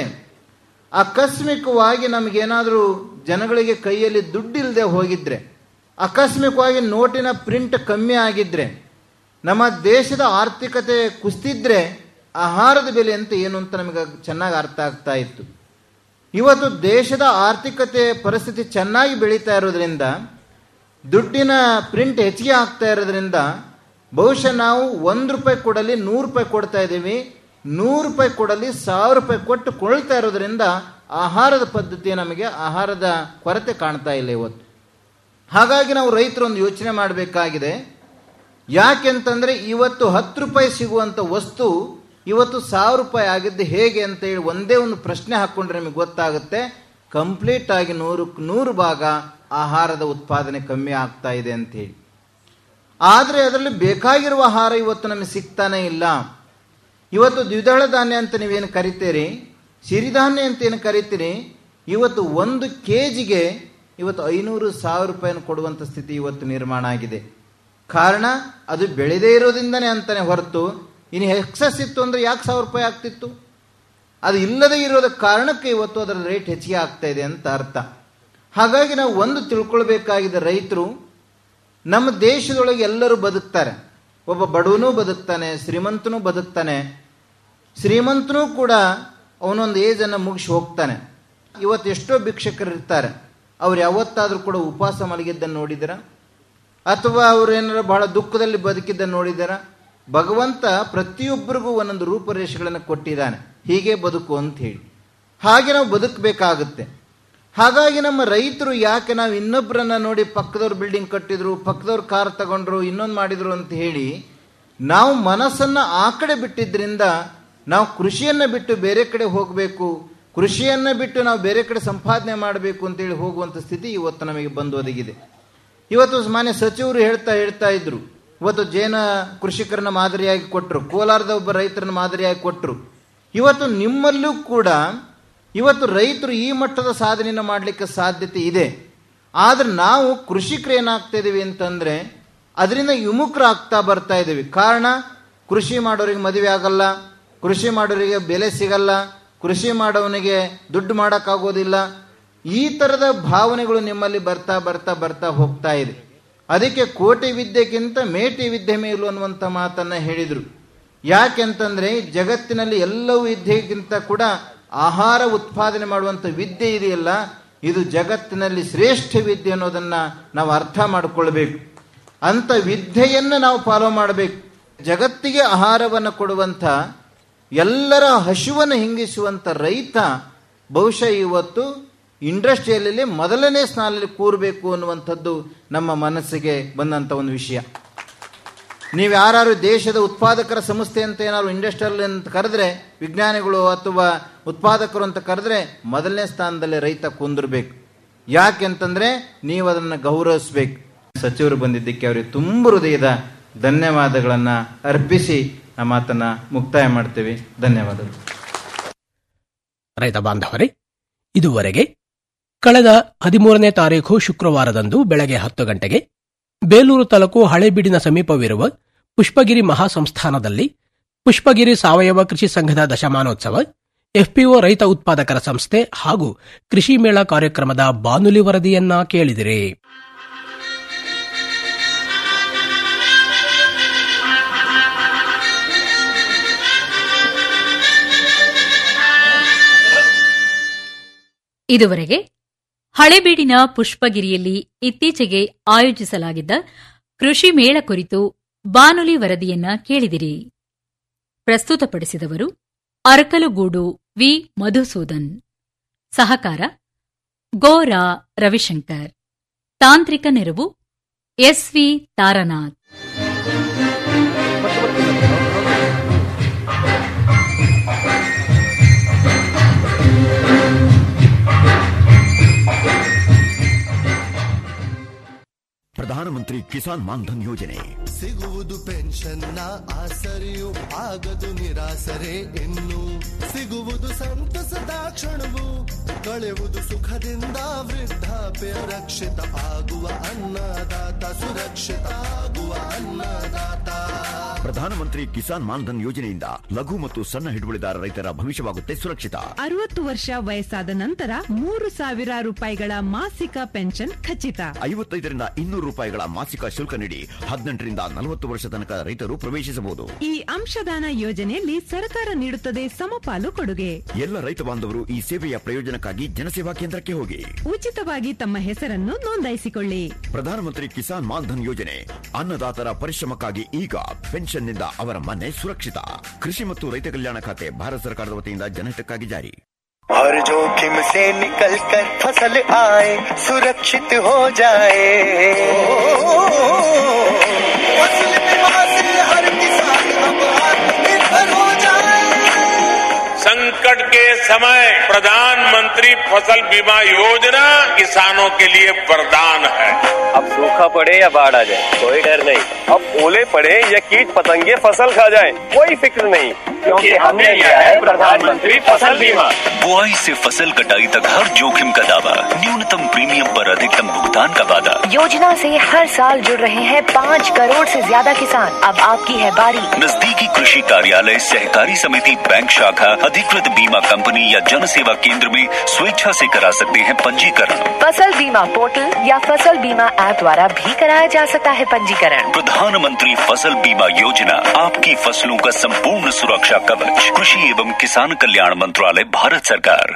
[SPEAKER 10] ಆಕಸ್ಮಿಕವಾಗಿ ನಮಗೇನಾದರೂ ಜನಗಳಿಗೆ ಕೈಯಲ್ಲಿ ದುಡ್ಡಿಲ್ಲದೆ ಹೋಗಿದ್ರೆ ಆಕಸ್ಮಿಕವಾಗಿ ನೋಟಿನ ಪ್ರಿಂಟ್ ಕಮ್ಮಿ ಆಗಿದ್ರೆ ನಮ್ಮ ದೇಶದ ಆರ್ಥಿಕತೆ ಕುಸಿತಿದ್ರೆ ಆಹಾರದ ಬೆಲೆ ಅಂತ ಏನು ಅಂತ ನಮಗೆ ಚೆನ್ನಾಗಿ ಅರ್ಥ ಆಗ್ತಾ ಇತ್ತು ಇವತ್ತು ದೇಶದ ಆರ್ಥಿಕತೆ ಪರಿಸ್ಥಿತಿ ಚೆನ್ನಾಗಿ ಬೆಳೀತಾ ಇರೋದ್ರಿಂದ ದುಡ್ಡಿನ ಪ್ರಿಂಟ್ ಹೆಚ್ಚಿಗೆ ಆಗ್ತಾ ಇರೋದ್ರಿಂದ ಬಹುಶಃ ನಾವು ಒಂದು ರೂಪಾಯಿ ಕೊಡಲಿ ನೂರು ರೂಪಾಯಿ ಕೊಡ್ತಾ ಇದ್ದೀವಿ ನೂರು ರೂಪಾಯಿ ಕೊಡಲಿ ಸಾವಿರ ರೂಪಾಯಿ ಕೊಟ್ಟು ಕೊಳ್ತಾ ಇರೋದ್ರಿಂದ ಆಹಾರದ ಪದ್ಧತಿ ನಮಗೆ ಆಹಾರದ ಕೊರತೆ ಕಾಣ್ತಾ ಇಲ್ಲ ಇವತ್ತು ಹಾಗಾಗಿ ನಾವು ರೈತರು ಒಂದು ಯೋಚನೆ ಮಾಡಬೇಕಾಗಿದೆ ಯಾಕೆಂತಂದರೆ ಇವತ್ತು ಹತ್ತು ರೂಪಾಯಿ ಸಿಗುವಂಥ ವಸ್ತು ಇವತ್ತು ಸಾವಿರ ರೂಪಾಯಿ ಆಗಿದ್ದು ಹೇಗೆ ಅಂತ ಹೇಳಿ ಒಂದೇ ಒಂದು ಪ್ರಶ್ನೆ ಹಾಕ್ಕೊಂಡ್ರೆ ನಿಮಗೆ ಗೊತ್ತಾಗುತ್ತೆ ಕಂಪ್ಲೀಟ್ ಆಗಿ ನೂರಕ್ಕೆ ನೂರು ಭಾಗ ಆಹಾರದ ಉತ್ಪಾದನೆ ಕಮ್ಮಿ ಆಗ್ತಾ ಇದೆ ಅಂತ ಹೇಳಿ ಆದರೆ ಅದರಲ್ಲಿ ಬೇಕಾಗಿರುವ ಆಹಾರ ಇವತ್ತು ನಮಗೆ ಸಿಗ್ತಾನೆ ಇಲ್ಲ ಇವತ್ತು ದ್ವಿದಳ ಧಾನ್ಯ ಅಂತ ನೀವೇನು ಕರಿತೀರಿ ಸಿರಿಧಾನ್ಯ ಅಂತ ಏನು ಕರಿತೀರಿ ಇವತ್ತು ಒಂದು ಕೆ ಜಿಗೆ ಇವತ್ತು ಐನೂರು ಸಾವಿರ ರೂಪಾಯಿನ ಕೊಡುವಂಥ ಸ್ಥಿತಿ ಇವತ್ತು ನಿರ್ಮಾಣ ಆಗಿದೆ ಕಾರಣ ಅದು ಬೆಳೆದೇ ಇರೋದ್ರಿಂದನೇ ಅಂತಾನೆ ಹೊರತು ಇನ್ನು ಎಕ್ಸಸ್ ಇತ್ತು ಅಂದರೆ ಯಾಕೆ ಸಾವಿರ ರೂಪಾಯಿ ಆಗ್ತಿತ್ತು ಅದು ಇಲ್ಲದೇ ಇರೋದ ಕಾರಣಕ್ಕೆ ಇವತ್ತು ಅದರ ರೇಟ್ ಹೆಚ್ಚಿಗೆ ಆಗ್ತಾ ಇದೆ ಅಂತ ಅರ್ಥ ಹಾಗಾಗಿ ನಾವು ಒಂದು ತಿಳ್ಕೊಳ್ಬೇಕಾಗಿದೆ ರೈತರು ನಮ್ಮ ದೇಶದೊಳಗೆ ಎಲ್ಲರೂ ಬದುಕ್ತಾರೆ ಒಬ್ಬ ಬಡವನೂ ಬದುಕ್ತಾನೆ ಶ್ರೀಮಂತನೂ ಬದುಕ್ತಾನೆ ಶ್ರೀಮಂತನೂ ಕೂಡ ಅವನೊಂದು ಏಜನ್ನು ಮುಗಿಸಿ ಹೋಗ್ತಾನೆ ಇವತ್ತು ಎಷ್ಟೋ ಭಿಕ್ಷಕರು ಇರ್ತಾರೆ ಅವ್ರು ಯಾವತ್ತಾದರೂ ಕೂಡ ಉಪವಾಸ ಮಲಗಿದ್ದನ್ನು ನೋಡಿದ್ದೀರ ಅಥವಾ ಅವರು ಏನಾರು ಬಹಳ ದುಃಖದಲ್ಲಿ ಬದುಕಿದ್ದನ್ನು ನೋಡಿದಾರ ಭಗವಂತ ಪ್ರತಿಯೊಬ್ಬರಿಗೂ ಒಂದೊಂದು ರೂಪರೇಷೆಗಳನ್ನು ಕೊಟ್ಟಿದ್ದಾನೆ ಹೀಗೆ ಬದುಕು ಅಂತ ಹೇಳಿ ಹಾಗೆ ನಾವು ಬದುಕಬೇಕಾಗುತ್ತೆ ಹಾಗಾಗಿ ನಮ್ಮ ರೈತರು ಯಾಕೆ ನಾವು ಇನ್ನೊಬ್ಬರನ್ನ ನೋಡಿ ಪಕ್ಕದವ್ರು ಬಿಲ್ಡಿಂಗ್ ಕಟ್ಟಿದ್ರು ಪಕ್ಕದವ್ರು ಕಾರ್ ತಗೊಂಡ್ರು ಇನ್ನೊಂದು ಮಾಡಿದ್ರು ಅಂತ ಹೇಳಿ ನಾವು ಮನಸ್ಸನ್ನು ಆ ಕಡೆ ಬಿಟ್ಟಿದ್ರಿಂದ ನಾವು ಕೃಷಿಯನ್ನು ಬಿಟ್ಟು ಬೇರೆ ಕಡೆ ಹೋಗಬೇಕು ಕೃಷಿಯನ್ನು ಬಿಟ್ಟು ನಾವು ಬೇರೆ ಕಡೆ ಸಂಪಾದನೆ ಮಾಡಬೇಕು ಅಂತೇಳಿ ಹೋಗುವಂಥ ಸ್ಥಿತಿ ಇವತ್ತು ನಮಗೆ ಬಂದು ಒದಗಿದೆ ಇವತ್ತು ಮಾನ್ಯ ಸಚಿವರು ಹೇಳ್ತಾ ಹೇಳ್ತಾ ಇದ್ರು ಇವತ್ತು ಜೈನ ಕೃಷಿಕರನ್ನ ಮಾದರಿಯಾಗಿ ಕೊಟ್ಟರು ಕೋಲಾರದ ಒಬ್ಬ ರೈತರನ್ನ ಮಾದರಿಯಾಗಿ ಕೊಟ್ಟರು ಇವತ್ತು ನಿಮ್ಮಲ್ಲೂ ಕೂಡ ಇವತ್ತು ರೈತರು ಈ ಮಟ್ಟದ ಸಾಧನೆಯನ್ನು ಮಾಡಲಿಕ್ಕೆ ಸಾಧ್ಯತೆ ಇದೆ ಆದರೆ ನಾವು ಕೃಷಿಕರು ಏನಾಗ್ತಾ ಇದೀವಿ ಅಂತಂದರೆ ಅದರಿಂದ ವಿಮುಖರಾಗ್ತಾ ಬರ್ತಾ ಇದ್ದೀವಿ ಕಾರಣ ಕೃಷಿ ಮಾಡೋರಿಗೆ ಮದುವೆ ಆಗಲ್ಲ ಕೃಷಿ ಮಾಡೋರಿಗೆ ಬೆಲೆ ಸಿಗಲ್ಲ ಕೃಷಿ ಮಾಡೋವನಿಗೆ ದುಡ್ಡು ಮಾಡೋಕ್ಕಾಗೋದಿಲ್ಲ ಈ ಥರದ ಭಾವನೆಗಳು ನಿಮ್ಮಲ್ಲಿ ಬರ್ತಾ ಬರ್ತಾ ಬರ್ತಾ ಹೋಗ್ತಾ ಇದೆ ಅದಕ್ಕೆ ಕೋಟಿ ವಿದ್ಯೆಗಿಂತ ಮೇಟಿ ವಿದ್ಯೆ ಮೇಲು ಅನ್ನುವಂಥ ಮಾತನ್ನು ಹೇಳಿದರು ಯಾಕೆಂತಂದರೆ ಜಗತ್ತಿನಲ್ಲಿ ಎಲ್ಲವೂ ವಿದ್ಯೆಗಿಂತ ಕೂಡ ಆಹಾರ ಉತ್ಪಾದನೆ ಮಾಡುವಂಥ ವಿದ್ಯೆ ಇದೆಯಲ್ಲ ಇದು ಜಗತ್ತಿನಲ್ಲಿ ಶ್ರೇಷ್ಠ ವಿದ್ಯೆ ಅನ್ನೋದನ್ನು ನಾವು ಅರ್ಥ ಮಾಡಿಕೊಳ್ಬೇಕು ಅಂಥ ವಿದ್ಯೆಯನ್ನು ನಾವು ಫಾಲೋ ಮಾಡಬೇಕು ಜಗತ್ತಿಗೆ ಆಹಾರವನ್ನು ಕೊಡುವಂಥ ಎಲ್ಲರ ಹಸಿವನ್ನು ಹಿಂಗಿಸುವಂಥ ರೈತ ಬಹುಶಃ ಇವತ್ತು ಇಂಡಸ್ಟ್ರಿಯಲ್ಲೇ ಮೊದಲನೇ ಸ್ಥಾನದಲ್ಲಿ ಕೂರಬೇಕು ಅನ್ನುವಂಥದ್ದು ನಮ್ಮ ಮನಸ್ಸಿಗೆ ಬಂದಂಥ ಒಂದು ವಿಷಯ ನೀವು ಯಾರು ದೇಶದ ಉತ್ಪಾದಕರ ಸಂಸ್ಥೆ ಅಂತ ಏನಾದ್ರು ಇಂಡಸ್ಟ್ರಿಯಲ್ ಅಂತ ಕರೆದ್ರೆ ವಿಜ್ಞಾನಿಗಳು ಅಥವಾ ಉತ್ಪಾದಕರು ಅಂತ ಕರೆದ್ರೆ ಮೊದಲನೇ ಸ್ಥಾನದಲ್ಲಿ ರೈತ ಕುಂದಿರ್ಬೇಕು ಯಾಕೆಂತಂದ್ರೆ ನೀವು ಅದನ್ನು ಗೌರವಿಸ್ಬೇಕು ಸಚಿವರು ಬಂದಿದ್ದಕ್ಕೆ ಅವರಿಗೆ ತುಂಬ ಹೃದಯದ ಧನ್ಯವಾದಗಳನ್ನು ಅರ್ಪಿಸಿ ನಮ್ಮ ಮಾತನ್ನ ಮುಕ್ತಾಯ ಮಾಡ್ತೇವೆ ಧನ್ಯವಾದಗಳು
[SPEAKER 5] ರೈತ ಬಾಂಧವರೇ ಇದುವರೆಗೆ ಕಳೆದ ಹದಿಮೂರನೇ ತಾರೀಖು ಶುಕ್ರವಾರದಂದು ಬೆಳಗ್ಗೆ ಹತ್ತು ಗಂಟೆಗೆ ಬೇಲೂರು ತಾಲೂಕು ಹಳೇಬೀಡಿನ ಸಮೀಪವಿರುವ ಪುಷ್ಪಗಿರಿ ಮಹಾಸಂಸ್ಥಾನದಲ್ಲಿ ಪುಷ್ಪಗಿರಿ ಸಾವಯವ ಕೃಷಿ ಸಂಘದ ದಶಮಾನೋತ್ಸವ ಎಫ್ಪಿಒ ರೈತ ಉತ್ಪಾದಕರ ಸಂಸ್ಥೆ ಹಾಗೂ ಕೃಷಿ ಮೇಳ ಕಾರ್ಯಕ್ರಮದ ಬಾನುಲಿ ವರದಿಯನ್ನ ಕೇಳಿದಿರಿ
[SPEAKER 2] ಇದುವರೆಗೆ ಹಳೇಬೀಡಿನ ಪುಷ್ಪಗಿರಿಯಲ್ಲಿ ಇತ್ತೀಚೆಗೆ ಆಯೋಜಿಸಲಾಗಿದ್ದ ಕೃಷಿ ಮೇಳ ಕುರಿತು ಬಾನುಲಿ ವರದಿಯನ್ನ ಕೇಳಿದಿರಿ ಪ್ರಸ್ತುತಪಡಿಸಿದವರು ಅರಕಲಗೂಡು ವಿ ಮಧುಸೂದನ್ ಸಹಕಾರ ಗೋರಾ ರವಿಶಂಕರ್ ತಾಂತ್ರಿಕ ನೆರವು ಎಸ್ವಿ ತಾರನಾಥ್
[SPEAKER 11] ಪ್ರಧಾನಮಂತ್ರಿ ಕಿಸಾನ್ ಮಾನ್ಧನ್ ಯೋಜನೆ
[SPEAKER 12] ಸಿಗುವುದು ಪೆನ್ಷನ್ನ ಆಸರೆಯು ಆಗದು ನಿರಾಸರೆ ಇನ್ನು ಸಿಗುವುದು ಸಂತಸದ ಕ್ಷಣವು ಕಳೆಯುವುದು ಸುಖದಿಂದ ವೃದ್ಧಾಪ್ಯ ರಕ್ಷಿತ ಆಗುವ ಅನ್ನದಾತ ಸುರಕ್ಷಿತ ಆಗುವ ಅನ್ನದಾತ
[SPEAKER 11] ಪ್ರಧಾನಮಂತ್ರಿ ಕಿಸಾನ್ ಮಾನ್ಧನ್ ಯೋಜನೆಯಿಂದ ಲಘು ಮತ್ತು ಸಣ್ಣ ಹಿಡುವಳಿದಾರ ರೈತರ ಭವಿಷ್ಯವಾಗುತ್ತೆ ಸುರಕ್ಷಿತ
[SPEAKER 13] ಅರವತ್ತು ವರ್ಷ ವಯಸ್ಸಾದ ನಂತರ ಮೂರು ಸಾವಿರ ರೂಪಾಯಿಗಳ ಮಾಸಿಕ ಪೆನ್ಷನ್ ಖಚಿತ
[SPEAKER 11] ಐವತ್ತೈದರಿಂದ ಇನ್ನೂರು ರೂಪಾಯಿಗಳ ಮಾಸಿಕ ಶುಲ್ಕ ನೀಡಿ ಹದಿನೆಂಟರಿಂದ ನಲವತ್ತು ವರ್ಷ ತನಕ ರೈತರು ಪ್ರವೇಶಿಸಬಹುದು
[SPEAKER 13] ಈ ಅಂಶದಾನ ಯೋಜನೆಯಲ್ಲಿ ಸರ್ಕಾರ ನೀಡುತ್ತದೆ ಸಮಪಾಲು ಕೊಡುಗೆ
[SPEAKER 11] ಎಲ್ಲ ರೈತ ಬಾಂಧವರು ಈ ಸೇವೆಯ ಪ್ರಯೋಜನಕ್ಕಾಗಿ ಜನಸೇವಾ ಕೇಂದ್ರಕ್ಕೆ ಹೋಗಿ
[SPEAKER 13] ಉಚಿತವಾಗಿ ತಮ್ಮ ಹೆಸರನ್ನು ನೋಂದಾಯಿಸಿಕೊಳ್ಳಿ
[SPEAKER 11] ಪ್ರಧಾನಮಂತ್ರಿ ಕಿಸಾನ್ ಮಾನ್ಧನ್ ಯೋಜನೆ ಅನ್ನದಾತರ ಪರಿಶ್ರಮಕ್ಕಾಗಿ ಈಗ ಪೆನ್ಷನ್ನಿಂದ ಅವರ ಮನೆ ಸುರಕ್ಷಿತ ಕೃಷಿ ಮತ್ತು ರೈತ ಕಲ್ಯಾಣ ಖಾತೆ ಭಾರತ ಸರ್ಕಾರದ ವತಿಯಿಂದ ಜನಹಿತಕ್ಕಾಗಿ ಜಾರಿ
[SPEAKER 12] हर जोखिम से निकल कर फसल आए सुरक्षित हो जाए फसल बीमा से हर किसान अब आत्मनिर्भर हो जाए
[SPEAKER 14] संकट के समय प्रधानमंत्री फसल बीमा योजना किसानों के लिए वरदान है
[SPEAKER 15] अब सूखा पड़े या बाढ़ आ जाए कोई डर नहीं अब ओले पड़े या कीट पतंगे फसल खा जाए कोई फिक्र नहीं क्योंकि हमने लिया है प्रधानमंत्री फसल बीमा
[SPEAKER 16] बुआई से फसल कटाई तक हर जोखिम का दावा न्यूनतम प्रीमियम पर अधिकतम भुगतान का वादा
[SPEAKER 17] योजना से हर साल जुड़ रहे हैं पाँच करोड़ से ज्यादा किसान अब आपकी है बारी
[SPEAKER 16] नजदीकी कृषि कार्यालय सहकारी समिति बैंक शाखा अधिकृत बीमा कंपनी या जन सेवा केंद्र में स्वेच्छा से करा सकते हैं पंजीकरण
[SPEAKER 17] फसल बीमा पोर्टल या फसल बीमा ऐप द्वारा भी कराया जा सकता है पंजीकरण
[SPEAKER 16] प्रधानमंत्री फसल बीमा योजना आपकी फसलों का संपूर्ण सुरक्षा कवच कृषि एवं किसान कल्याण मंत्रालय भारत सरकार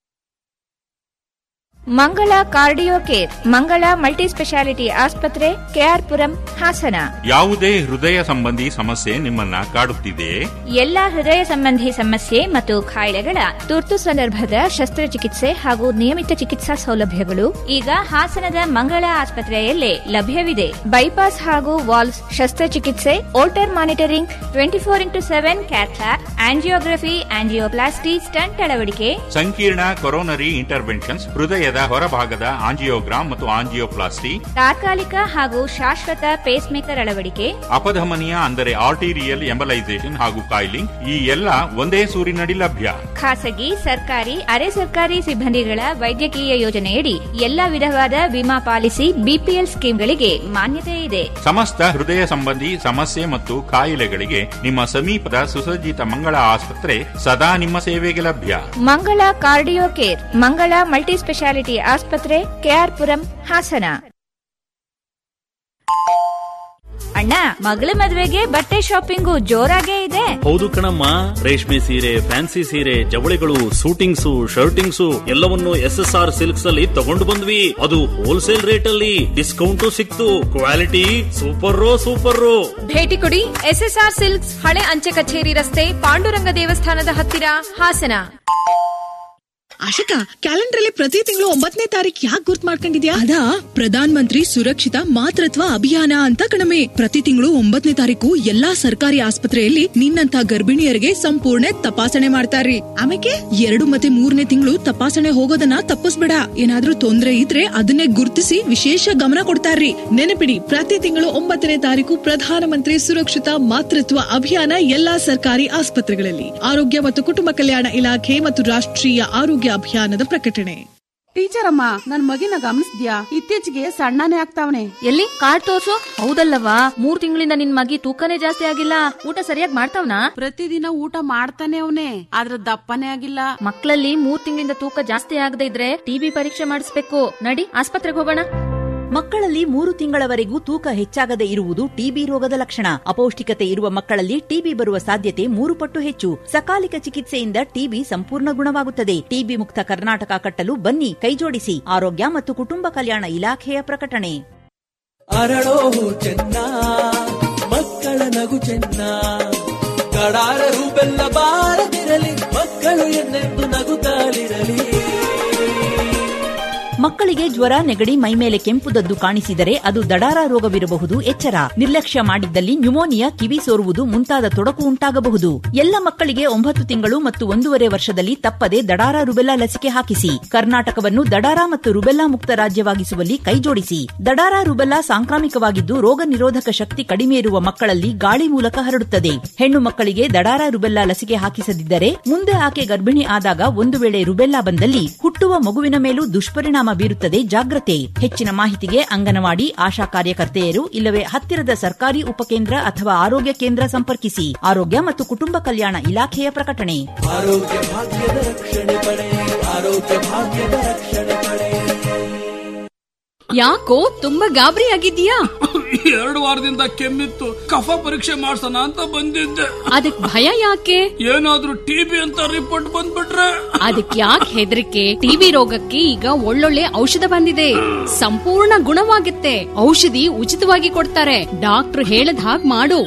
[SPEAKER 18] Mangala cardio care Mangala multi speciality ಆಸ್ಪತ್ರೆ ಕೆಆರ್ಪುರಂ ಹಾಸನ
[SPEAKER 19] ಯಾವುದೇ ಹೃದಯ ಸಂಬಂಧಿ ಸಮಸ್ಯೆ ನಿಮ್ಮನ್ನ ಕಾಡುತ್ತಿದೆಯೇ
[SPEAKER 18] ಎಲ್ಲಾ ಹೃದಯ ಸಂಬಂಧಿ ಸಮಸ್ಯೆ ಮತ್ತು ಕಾಯಿಲೆಗಳ ತುರ್ತು ಸಂದರ್ಭದ ಶಸ್ತ್ರಚಿಕಿತ್ಸೆ ಹಾಗೂ ನಿಯಮಿತ ಚಿಕಿತ್ಸಾ ಸೌಲಭ್ಯಗಳು ಈಗ ಹಾಸನದ ಮಂಗಳ ಆಸ್ಪತ್ರೆಯಲ್ಲೇ ಲಭ್ಯವಿದೆ ಬೈಪಾಸ್ ಹಾಗೂ ವಾಲ್ಸ್ ಶಸ್ತ್ರಚಿಕಿತ್ಸೆ holter monitoring twenty four into seven cath lab angiography angioplasty stent ಅಳವಡಿಕೆ
[SPEAKER 19] ಸಂಕೀರ್ಣ ಕೊರೋನರಿ ಇಂಟರ್ವೆನ್ಷನ್ಸ್ ಹೃದಯದ ಹೊರಭಾಗದ ಆಂಜಿಯೋಗ್ರಾಮ್ ಮತ್ತು ಆಂಜಿಯೋಪ್ಲಾಸ್ಟಿ
[SPEAKER 18] ತಾತ್ಕಾಲಿಕ ಹಾಗೂ ಶಾಶ್ವತ ಪೇಸ್ ಮೇಕರ್ ಅಳವಡಿಕೆ
[SPEAKER 19] ಅಪಧಮನಿಯ ಅಂದರೆ ಆರ್ಟಿರಿಯಲ್ ಎಂಬಲೈಸೇಷನ್ ಹಾಗೂ ಕಾಯಿಲಿಂಗ್ ಈ ಎಲ್ಲ ಒಂದೇ ಸೂರಿನಡಿ ಲಭ್ಯ
[SPEAKER 18] ಖಾಸಗಿ ಸರ್ಕಾರಿ ಅರೆ ಸರ್ಕಾರಿ ಸಿಬ್ಬಂದಿಗಳ ವೈದ್ಯಕೀಯ ಯೋಜನೆಯಡಿ ಎಲ್ಲಾ ವಿಧವಾದ ವಿಮಾ ಪಾಲಿಸಿ ಬಿಪಿಎಲ್ ಸ್ಕೀಮ್ಗಳಿಗೆ ಮಾನ್ಯತೆ ಇದೆ
[SPEAKER 19] ಸಮಸ್ತ ಹೃದಯ ಸಂಬಂಧಿ ಸಮಸ್ಯೆ ಮತ್ತು ಕಾಯಿಲೆಗಳಿಗೆ ನಿಮ್ಮ ಸಮೀಪದ ಸುಸಜ್ಜಿತ ಮಂಗಳ ಆಸ್ಪತ್ರೆ ಸದಾ ನಿಮ್ಮ ಸೇವೆಗೆ ಲಭ್ಯ
[SPEAKER 18] Mangala cardio care Mangala multi speciality ಆಸ್ಪತ್ರೆ ಕೆಆರ್ಪುರಂ ಹಾಸನ ಅಣ್ಣ ಮಗಳ ಮದ್ವೆಗೆ ಬಟ್ಟೆ ಶಾಪಿಂಗು ಜೋರಾಗೇ ಇದೆ
[SPEAKER 20] ಹೌದು ಕಣಮ್ಮ ರೇಷ್ಮೆ ಸೀರೆ ಫ್ಯಾನ್ಸಿ ಸೀರೆ ಜವಳಿಗಳು ಸೂಟಿಂಗ್ಸು ಶರ್ಟಿಂಗ್ಸು ಎಲ್ಲವನ್ನು ಎಸ್ ಎಸ್ ಆರ್ ಸಿಲ್ಕ್ಸ್ ಅಲ್ಲಿ ತಗೊಂಡು ಬಂದ್ವಿ ಅದು ಹೋಲ್ಸೇಲ್ ರೇಟ್ ಅಲ್ಲಿ ಡಿಸ್ಕೌಂಟ್ ಸಿಕ್ತು ಕ್ವಾಲಿಟಿ ಸೂಪರ್ ಸೂಪರ್
[SPEAKER 21] ಭೇಟಿ ಕೊಡಿ ಎಸ್ಎಸ್ಆರ್ ಸಿಲ್ಕ್ಸ್ ಹಳೆ ಅಂಚೆ ಕಚೇರಿ ರಸ್ತೆ ಪಾಂಡುರಂಗ ದೇವಸ್ಥಾನದ ಹತ್ತಿರ ಹಾಸನ
[SPEAKER 4] ಆಶಿಕಾ ಕ್ಯಾಲೆಂಡರ್ ಅಲ್ಲಿ ಪ್ರತಿ ತಿಂಗಳು ಒಂಬತ್ತನೇ ತಾರೀಕು ಯಾಕೆ ಗುರ್ತ್ ಮಾಡ್ಕೊಂಡಿದ್ಯಾ ಅದಾ ಪ್ರಧಾನ ಮಂತ್ರಿ ಸುರಕ್ಷಿತ ಮಾತೃತ್ವ ಅಭಿಯಾನ ಅಂತ ಕಣಮೆ ಪ್ರತಿ ತಿಂಗಳು ಒಂಬತ್ತನೇ ತಾರೀಕು ಎಲ್ಲಾ ಸರ್ಕಾರಿ ಆಸ್ಪತ್ರೆಯಲ್ಲಿ ನಿನ್ನಂತ ಗರ್ಭಿಣಿಯರಿಗೆ ಸಂಪೂರ್ಣ ತಪಾಸಣೆ ಮಾಡ್ತಾರ್ರಿ ಆಮೇಲೆ ಎರಡು ಮತ್ತೆ ಮೂರನೇ ತಿಂಗಳು ತಪಾಸಣೆ ಹೋಗೋದನ್ನ ತಪ್ಪಿಸ್ಬೇಡ ಏನಾದ್ರೂ ತೊಂದ್ರೆ ಇದ್ರೆ ಅದನ್ನೇ ಗುರುತಿಸಿ ವಿಶೇಷ ಗಮನ ಕೊಡ್ತಾರ್ರಿ ನೆನಪಿಡಿ ಪ್ರತಿ ತಿಂಗಳು ಒಂಬತ್ತನೇ ತಾರೀಕು ಪ್ರಧಾನಮಂತ್ರಿ ಸುರಕ್ಷಿತ ಮಾತೃತ್ವ ಅಭಿಯಾನ ಎಲ್ಲಾ ಸರ್ಕಾರಿ ಆಸ್ಪತ್ರೆಗಳಲ್ಲಿ ಆರೋಗ್ಯ ಮತ್ತು ಕುಟುಂಬ ಕಲ್ಯಾಣ ಇಲಾಖೆ ಮತ್ತು ರಾಷ್ಟ್ರೀಯ ಆರೋಗ್ಯ ಅಭಿಯಾನದ ಪ್ರಕಟಣೆ
[SPEAKER 1] ಟೀಚರ್ ಅಮ್ಮ ನನ್ ಮಗಿನ ಗಮನಿಸ್ದ್ಯಾ ಇತ್ತೀಚೆಗೆ ಸಣ್ಣನೇ ಆಗ್ತಾವನೆ
[SPEAKER 22] ಎಲ್ಲಿ ಕಾರ್ಡ್ ತೋರ್ಸು ಹೌದಲ್ಲವಾ ಮೂರ್ ತಿಂಗಳಿಂದ ನಿನ್ ಮಗಿ ತೂಕನೇ ಜಾಸ್ತಿ ಆಗಿಲ್ಲ ಊಟ ಸರಿಯಾಗಿ ಮಾಡ್ತಾವ್ನಾ
[SPEAKER 1] ಪ್ರತಿದಿನ ಊಟ ಮಾಡ್ತಾನೆ ಅವನೇ ಆದ್ರ ದಪ್ಪನೇ ಆಗಿಲ್ಲ
[SPEAKER 22] ಮಕ್ಕಳಲ್ಲಿ ಮೂರ್ ತಿಂಗಳಿಂದ ತೂಕ ಜಾಸ್ತಿ ಆಗದೆ ಇದ್ರೆ ಟಿಬಿ ಪರೀಕ್ಷೆ ಮಾಡಿಸ್ಬೇಕು ನಡಿ ಆಸ್ಪತ್ರೆಗೆ ಹೋಗೋಣ
[SPEAKER 23] ಮಕ್ಕಳಲ್ಲಿ ಮೂರು ತಿಂಗಳವರೆಗೂ ತೂಕ ಹೆಚ್ಚಾಗದೆ ಇರುವುದು ಟಿಬಿ ರೋಗದ ಲಕ್ಷಣ ಅಪೌಷ್ಟಿಕತೆ ಇರುವ ಮಕ್ಕಳಲ್ಲಿ ಟಿಬಿ ಬರುವ ಸಾಧ್ಯತೆ ಮೂರು ಪಟ್ಟು ಹೆಚ್ಚು ಸಕಾಲಿಕ ಚಿಕಿತ್ಸೆಯಿಂದ ಟಿಬಿ ಸಂಪೂರ್ಣ ಗುಣವಾಗುತ್ತದೆ ಟಿಬಿ ಮುಕ್ತ ಕರ್ನಾಟಕ ಕಟ್ಟಲು ಬನ್ನಿ ಕೈಜೋಡಿಸಿ ಆರೋಗ್ಯ ಮತ್ತು ಕುಟುಂಬ ಕಲ್ಯಾಣ ಇಲಾಖೆಯ ಪ್ರಕಟಣೆ
[SPEAKER 24] ಅರಳೋ ಚೆನ್ನ ಮಕ್ಕಳ ನಗು ಚೆನ್ನ ಕಡಾರರು ಬೆಲ್ಲ ಬಾರದಿರಲಿ ಮಕ್ಕಳು ಎನ್ನೆಂದು ನಗುತ್ತಾಲಿರಲಿ
[SPEAKER 23] ಮಕ್ಕಳಿಗೆ ಜ್ವರ ನೆಗಡಿ ಮೈಮೇಲೆ ಕೆಂಪುದದ್ದು ಕಾಣಿಸಿದರೆ ಅದು ದಡಾರ ರೋಗವಿರಬಹುದು ಎಚ್ಚರ ನಿರ್ಲಕ್ಷ್ಯ ಮಾಡಿದ್ದಲ್ಲಿ ನ್ಯುಮೋನಿಯಾ ಕಿವಿ ಸೋರುವುದು ಮುಂತಾದ ತೊಡಕು ಉಂಟಾಗಬಹುದು ಎಲ್ಲ ಮಕ್ಕಳಿಗೆ ಒಂಬತ್ತು ತಿಂಗಳು ಮತ್ತು ಒಂದೂವರೆ ವರ್ಷದಲ್ಲಿ ತಪ್ಪದೆ ದಡಾರ ರುಬೆಲ್ಲಾ ಲಸಿಕೆ ಹಾಕಿಸಿ ಕರ್ನಾಟಕವನ್ನು ದಡಾರ ಮತ್ತು ರುಬೆಲ್ಲಾ ಮುಕ್ತ ರಾಜ್ಯವಾಗಿಸುವಲ್ಲಿ ಕೈಜೋಡಿಸಿ ದಡಾರ ರುಬೆಲ್ಲಾ ಸಾಂಕ್ರಾಮಿಕವಾಗಿದ್ದು ರೋಗ ನಿರೋಧಕ ಶಕ್ತಿ ಕಡಿಮೆ ಇರುವ ಮಕ್ಕಳಲ್ಲಿ ಗಾಳಿ ಮೂಲಕ ಹರಡುತ್ತದೆ ಹೆಣ್ಣು ಮಕ್ಕಳಿಗೆ ದಡಾರ ರುಬೆಲ್ಲಾ ಲಸಿಕೆ ಹಾಕಿಸದಿದ್ದರೆ ಮುಂದೆ ಆಕೆ ಗರ್ಭಿಣಿ ಆದಾಗ ಒಂದು ವೇಳೆ ರುಬೆಲ್ಲಾ ಬಂದಲ್ಲಿ ಹುಟ್ಟುವ ಮಗುವಿನ ಮೇಲೂ ದುಷ್ಪರಿಣಾಮ ಬೀರುತ್ತದೆ ಜಾಗ್ರತೆ ಹೆಚ್ಚಿನ ಮಾಹಿತಿಗೆ ಅಂಗನವಾಡಿ ಆಶಾ ಕಾರ್ಯಕರ್ತೆಯರು ಇಲ್ಲವೇ ಹತ್ತಿರದ ಸರ್ಕಾರಿ ಉಪಕೇಂದ್ರ ಅಥವಾ ಆರೋಗ್ಯ ಕೇಂದ್ರ ಸಂಪರ್ಕಿಸಿ ಆರೋಗ್ಯ ಮತ್ತು ಕುಟುಂಬ ಕಲ್ಯಾಣ ಇಲಾಖೆಯ ಪ್ರಕಟಣೆ
[SPEAKER 24] ಆರೋಗ್ಯ ಭಾಗ್ಯದ ರಕ್ಷಣೆ ಪಡೆ ಆರೋಗ್ಯ ಭಾಗ್ಯದ ರಕ್ಷಣೆ ಪಡೆ
[SPEAKER 21] ಯಾಕೋ ತುಂಬಾ ಗಾಬರಿ ಆಗಿದ್ಯಾ
[SPEAKER 25] ಎರಡು ವಾರದಿಂದ ಕೆಮ್ಮಿತ್ತು ಕಫ ಪರೀಕ್ಷೆ ಮಾಡ್ಸೋಣ ಅಂತ ಬಂದಿದ್ದೆ
[SPEAKER 21] ಅದಕ್ ಭಯ ಯಾಕೆ
[SPEAKER 25] ಏನಾದ್ರೂ ಟಿಬಿ ಅಂತ ರಿಪೋರ್ಟ್ ಬಂದ್ಬಿಟ್ರೆ
[SPEAKER 21] ಅದಕ್ ಯಾಕೆ ಹೆದರಿಕೆ ಟಿಬಿ ರೋಗಕ್ಕೆ ಈಗ ಒಳ್ಳೊಳ್ಳೆ ಔಷಧ ಬಂದಿದೆ ಸಂಪೂರ್ಣ ಗುಣವಾಗುತ್ತೆ ಔಷಧಿ ಉಚಿತವಾಗಿ ಕೊಡ್ತಾರೆ ಡಾಕ್ಟರ್ ಹೇಳದ್ ಹಾಗ್ ಮಾಡು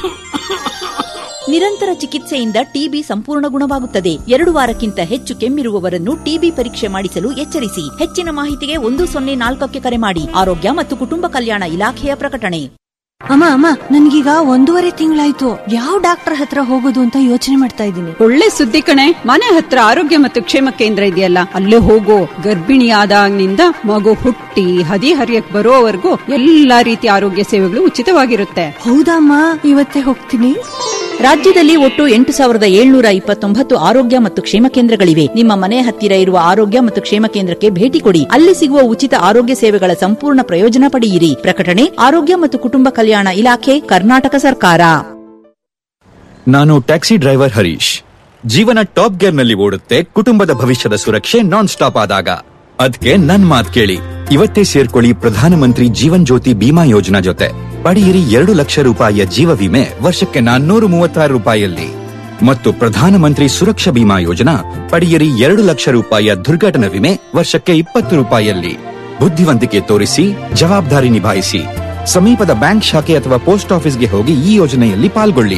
[SPEAKER 23] ನಿರಂತರ ಚಿಕಿತ್ಸೆಯಿಂದ ಟಿಬಿ ಸಂಪೂರ್ಣ ಗುಣವಾಗುತ್ತದೆ ಎರಡು ವಾರಕ್ಕಿಂತ ಹೆಚ್ಚು ಕೆಮ್ಮಿರುವವರನ್ನು ಟಿಬಿ ಪರೀಕ್ಷೆ ಮಾಡಿಸಲು ಎಚ್ಚರಿಸಿ ಹೆಚ್ಚಿನ ಮಾಹಿತಿಗೆ ಒಂದು ಸೊನ್ನೆ ನಾಲ್ಕಕ್ಕೆ ಕರೆ ಮಾಡಿ ಆರೋಗ್ಯ ಮತ್ತು ಕುಟುಂಬ ಕಲ್ಯಾಣ ಇಲಾಖೆಯ ಪ್ರಕಟಣೆ
[SPEAKER 26] ಅಮ್ಮ ಅಮ್ಮ ನನ್ಗೀಗ ಒಂದೂವರೆ ತಿಂಗಳಾಯ್ತು ಯಾವ ಡಾಕ್ಟರ್ ಹತ್ರ ಹೋಗೋದು ಅಂತ ಯೋಚನೆ ಮಾಡ್ತಾ ಇದ್ದೀನಿ
[SPEAKER 27] ಒಳ್ಳೆ ಸುದ್ದಿ ಕಣೆ ಮನೆ ಹತ್ರ ಆರೋಗ್ಯ ಮತ್ತು ಕ್ಷೇಮ ಕೇಂದ್ರ ಇದೆಯಲ್ಲ ಅಲ್ಲೇ ಹೋಗೋ ಗರ್ಭಿಣಿ ಆದಾಗಿನಿಂದ ಮಗು ಹುಟ್ಟಿ ಹದಿ ಹರಿಯಕ್ ಬರೋವರೆಗೂ ಎಲ್ಲಾ ರೀತಿಯ ಆರೋಗ್ಯ ಸೇವೆಗಳು ಉಚಿತವಾಗಿರುತ್ತೆ
[SPEAKER 26] ಹೌದಮ್ಮ ಇವತ್ತೇ ಹೋಗ್ತೀನಿ
[SPEAKER 23] ರಾಜ್ಯದಲ್ಲಿ ಒಟ್ಟು ಎಂಟು ಸಾವಿರದ ಏಳ್ನೂರ ಇಪ್ಪತ್ತೊಂಬತ್ತು ಆರೋಗ್ಯ ಮತ್ತು ಕ್ಷೇಮ ಕೇಂದ್ರಗಳಿವೆ ನಿಮ್ಮ ಮನೆ ಹತ್ತಿರ ಇರುವ ಆರೋಗ್ಯ ಮತ್ತು ಕ್ಷೇಮ ಕೇಂದ್ರಕ್ಕೆ ಭೇಟಿ ಕೊಡಿ ಅಲ್ಲಿ ಸಿಗುವ ಉಚಿತ ಆರೋಗ್ಯ ಸೇವೆಗಳ ಸಂಪೂರ್ಣ ಪ್ರಯೋಜನ ಪಡೆಯಿರಿ ಪ್ರಕಟಣೆ ಆರೋಗ್ಯ ಮತ್ತು ಕುಟುಂಬ ಕಲ್ಯಾಣ ಇಲಾಖೆ ಕರ್ನಾಟಕ ಸರ್ಕಾರ
[SPEAKER 28] ನಾನು ಟ್ಯಾಕ್ಸಿ ಡ್ರೈವರ್ ಹರೀಶ್ ಜೀವನ ಟಾಪ್ ಗೇರ್ ನಲ್ಲಿ ಓಡುತ್ತೆ ಕುಟುಂಬದ ಭವಿಷ್ಯದ ಸುರಕ್ಷೆ ನಾನ್ ಸ್ಟಾಪ್ ಆದಾಗ ಅದ್ಕೆ ನನ್ ಮಾತ್ ಕೇಳಿ ಇವತ್ತೇ ಸೇರ್ಕೊಳ್ಳಿ ಪ್ರಧಾನಮಂತ್ರಿ ಜೀವನ್ ಜ್ಯೋತಿ ಬಿಮಾ ಯೋಜನಾ ಜೊತೆ ಪಡೆಯಿರಿ ಎರಡು ಲಕ್ಷ ರೂಪಾಯಿಯ ಜೀವ ವಿಮೆ ವರ್ಷಕ್ಕೆ ನಾನ್ನೂರು ಮೂವತ್ತಾರು ರೂಪಾಯಿಯಲ್ಲಿ ಮತ್ತು ಪ್ರಧಾನಮಂತ್ರಿ ಸುರಕ್ಷಾ ಬಿಮಾ ಯೋಜನಾ ಪಡೆಯಿರಿ ಎರಡು ಲಕ್ಷ ರೂಪಾಯಿಯ ದುರ್ಘಟನಾ ವಿಮೆ ವರ್ಷಕ್ಕೆ ಇಪ್ಪತ್ತು ರೂಪಾಯಿಯಲ್ಲಿ ಬುದ್ಧಿವಂತಿಕೆ ತೋರಿಸಿ ಜವಾಬ್ದಾರಿ ನಿಭಾಯಿಸಿ ಸಮೀಪದ ಬ್ಯಾಂಕ್ ಶಾಖೆ ಅಥವಾ ಪೋಸ್ಟ್ ಆಫೀಸ್ಗೆ ಹೋಗಿ ಈ ಯೋಜನೆಯಲ್ಲಿ ಪಾಲ್ಗೊಳ್ಳಿ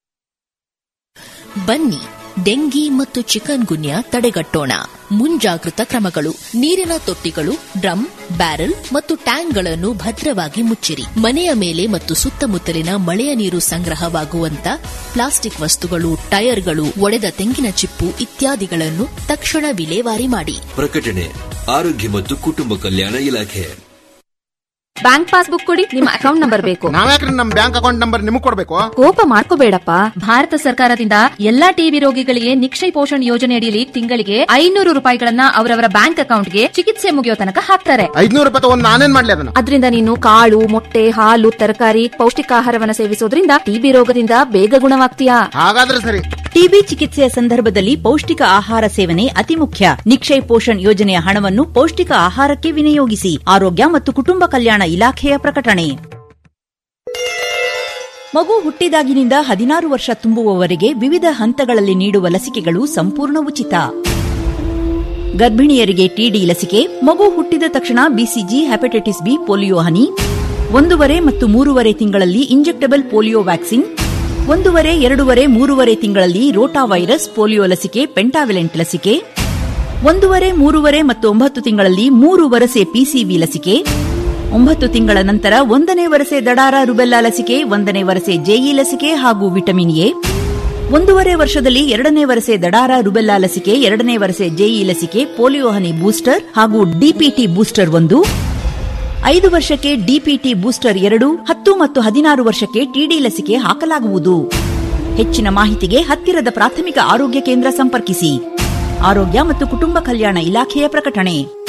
[SPEAKER 29] ಬನ್ನಿ ಡೆಂಗಿ ಮತ್ತು ಚಿಕನ್ ಗುನ್ಯಾ ತಡೆಗಟ್ಟೋಣ ಮುಂಜಾಗೃತ ಕ್ರಮಗಳು ನೀರಿನ ತೊಟ್ಟಿಗಳು ಡ್ರಮ್ ಬ್ಯಾರೆಲ್ ಮತ್ತು ಟ್ಯಾಂಕ್ಗಳನ್ನು ಭದ್ರವಾಗಿ ಮುಚ್ಚಿರಿ ಮನೆಯ ಮೇಲೆ ಮತ್ತು ಸುತ್ತಮುತ್ತಲಿನ ಮಳೆಯ ನೀರು ಸಂಗ್ರಹವಾಗುವಂತ ಪ್ಲಾಸ್ಟಿಕ್ ವಸ್ತುಗಳು ಟೈರ್ಗಳು ಒಡೆದ ತೆಂಗಿನ ಚಿಪ್ಪು ಇತ್ಯಾದಿಗಳನ್ನು ತಕ್ಷಣ ವಿಲೇವಾರಿ ಮಾಡಿ
[SPEAKER 30] ಪ್ರಕಟಣೆ ಆರೋಗ್ಯ ಮತ್ತು ಕುಟುಂಬ ಕಲ್ಯಾಣ ಇಲಾಖೆ
[SPEAKER 22] ಬ್ಯಾಂಕ್ ಪಾಸ್ಬುಕ್ ಕೊಡಿ ನಿಮ್ಮ ಅಕೌಂಟ್ ನಂಬರ್ ಬೇಕು
[SPEAKER 31] ನಾವ್ಯಾಕ್ರಿ ನಮ್ ಬ್ಯಾಂಕ್ ಅಕೌಂಟ್ ನಂಬರ್ ನಿಮಗ್ ಕೊಡ್ಬೇಕು
[SPEAKER 22] ಕೋಪ ಮಾಡ್ಕೋಬೇಡಪ್ಪ ಭಾರತ ಸರ್ಕಾರದಿಂದ ಎಲ್ಲಾ ಟಿಬಿ ರೋಗಿಗಳಿಗೆ ನಿಕ್ಷಯ್ ಪೋಷಣ್ ಯೋಜನೆ ಅಡಿಯಲ್ಲಿ ತಿಂಗಳಿಗೆ ಐನೂರು ರೂಪಾಯಿಗಳನ್ನ ಅವರವರ ಬ್ಯಾಂಕ್ ಅಕೌಂಟ್ಗೆ ಚಿಕಿತ್ಸೆ ಮುಗಿಯೋ ತನಕ ಹಾಕ್ತಾರೆ
[SPEAKER 31] ಐದ್ನೂರು ರೂಪಾಯಿ ತಗೊಂಡ್ ನಾನೇನ್ ಮಾಡ್ಲಿ ಅದನ್ನ
[SPEAKER 22] ಅದರಿಂದ ನೀನು ಕಾಳು ಮೊಟ್ಟೆ ಹಾಲು ತರಕಾರಿ ಪೌಷ್ಟಿಕಾಹಾರವನ್ನ ಸೇವಿಸೋದ್ರಿಂದ ಟಿಬಿ ರೋಗದಿಂದ ಬೇಗ ಗುಣವಾಗ್ತೀಯಾ
[SPEAKER 31] ಹಾಗಾದ್ರೆ ಸರಿ
[SPEAKER 23] ಟಿಬಿ ಚಿಕಿತ್ಸೆಯ ಸಂದರ್ಭದಲ್ಲಿ ಪೌಷ್ಟಿಕ ಆಹಾರ ಸೇವನೆ ಅತಿ ಮುಖ್ಯ ನಿಕ್ಷಯ್ ಪೋಷಣ್ ಯೋಜನೆಯ ಹಣವನ್ನು ಪೌಷ್ಟಿಕ ಆಹಾರಕ್ಕೆ ವಿನಿಯೋಗಿಸಿ ಆರೋಗ್ಯ ಮತ್ತು ಕುಟುಂಬ ಕಲ್ಯಾಣ ಇಲಾಖೆಯ ಪ್ರಕಟಣೆ ಮಗು ಹುಟ್ಟಿದಾಗಿನಿಂದ ಹದಿನಾರು ವರ್ಷ ತುಂಬುವವರೆಗೆ ವಿವಿಧ ಹಂತಗಳಲ್ಲಿ ನೀಡುವ ಲಸಿಕೆಗಳು ಸಂಪೂರ್ಣ ಉಚಿತ ಗರ್ಭಿಣಿಯರಿಗೆ ಟಿಡಿ ಲಸಿಕೆ ಮಗು ಹುಟ್ಟಿದ ತಕ್ಷಣ ಬಿಸಿಜಿ ಹೆಪಟೈಟಿಸ್ ಬಿ ಪೋಲಿಯೋ ಹನಿ ಒಂದೂವರೆ ಮತ್ತು ಮೂರುವರೆ ತಿಂಗಳಲ್ಲಿ ಇಂಜೆಕ್ಟಬಲ್ ಪೋಲಿಯೋ ವ್ಯಾಕ್ಸಿನ್ ಒಂದೂವರೆ ಎರಡೂವರೆ ಮೂರುವರೆ ತಿಂಗಳಲ್ಲಿ ರೋಟಾ ವೈರಸ್ ಪೋಲಿಯೋ ಲಸಿಕೆ ಪೆಂಟಾವಿಲೆಂಟ್ ಲಸಿಕೆ ಒಂದೂವರೆ ಮೂರುವರೆ ಮತ್ತು ಒಂಬತ್ತು ತಿಂಗಳಲ್ಲಿ ಮೂರು ವರಸೆ ಪಿಸಿವಿ ಲಸಿಕೆ ಒಂಬತ್ತು ತಿಂಗಳ ನಂತರ ಒಂದನೇ ವರಸೆ ದಡಾರ ರುಬೆಲ್ಲಾ ಲಸಿಕೆ ಒಂದನೇ ವರಸೆ ಜೆಇ ಲಸಿಕೆ ಹಾಗೂ ವಿಟಮಿನ್ ಎ ಒಂದೂವರೆ ವರ್ಷದಲ್ಲಿ ಎರಡನೇ ವರಸೆ ದಡಾರ ರುಬೆಲ್ಲಾ ಲಸಿಕೆ ಎರಡನೇ ವರಸೆ ಜೆಇ ಲಸಿಕೆ ಪೋಲಿಯೋ ಹನಿ ಬೂಸ್ಟರ್ ಹಾಗೂ ಡಿಪಿಟಿ ಬೂಸ್ಟರ್ ಒಂದು ಐದು ವರ್ಷಕ್ಕೆ ಡಿಪಿಟಿ ಬೂಸ್ಟರ್ ಎರಡು ಹತ್ತು ಮತ್ತು ಹದಿನಾರು ವರ್ಷಕ್ಕೆ ಟಿಡಿ ಲಸಿಕೆ ಹಾಕಲಾಗುವುದು ಹೆಚ್ಚಿನ ಮಾಹಿತಿಗೆ ಹತ್ತಿರದ ಪ್ರಾಥಮಿಕ ಆರೋಗ್ಯ ಕೇಂದ್ರ ಸಂಪರ್ಕಿಸಿ ಆರೋಗ್ಯ ಮತ್ತು ಕುಟುಂಬ ಕಲ್ಯಾಣ ಇಲಾಖೆಯ ಪ್ರಕಟಣೆ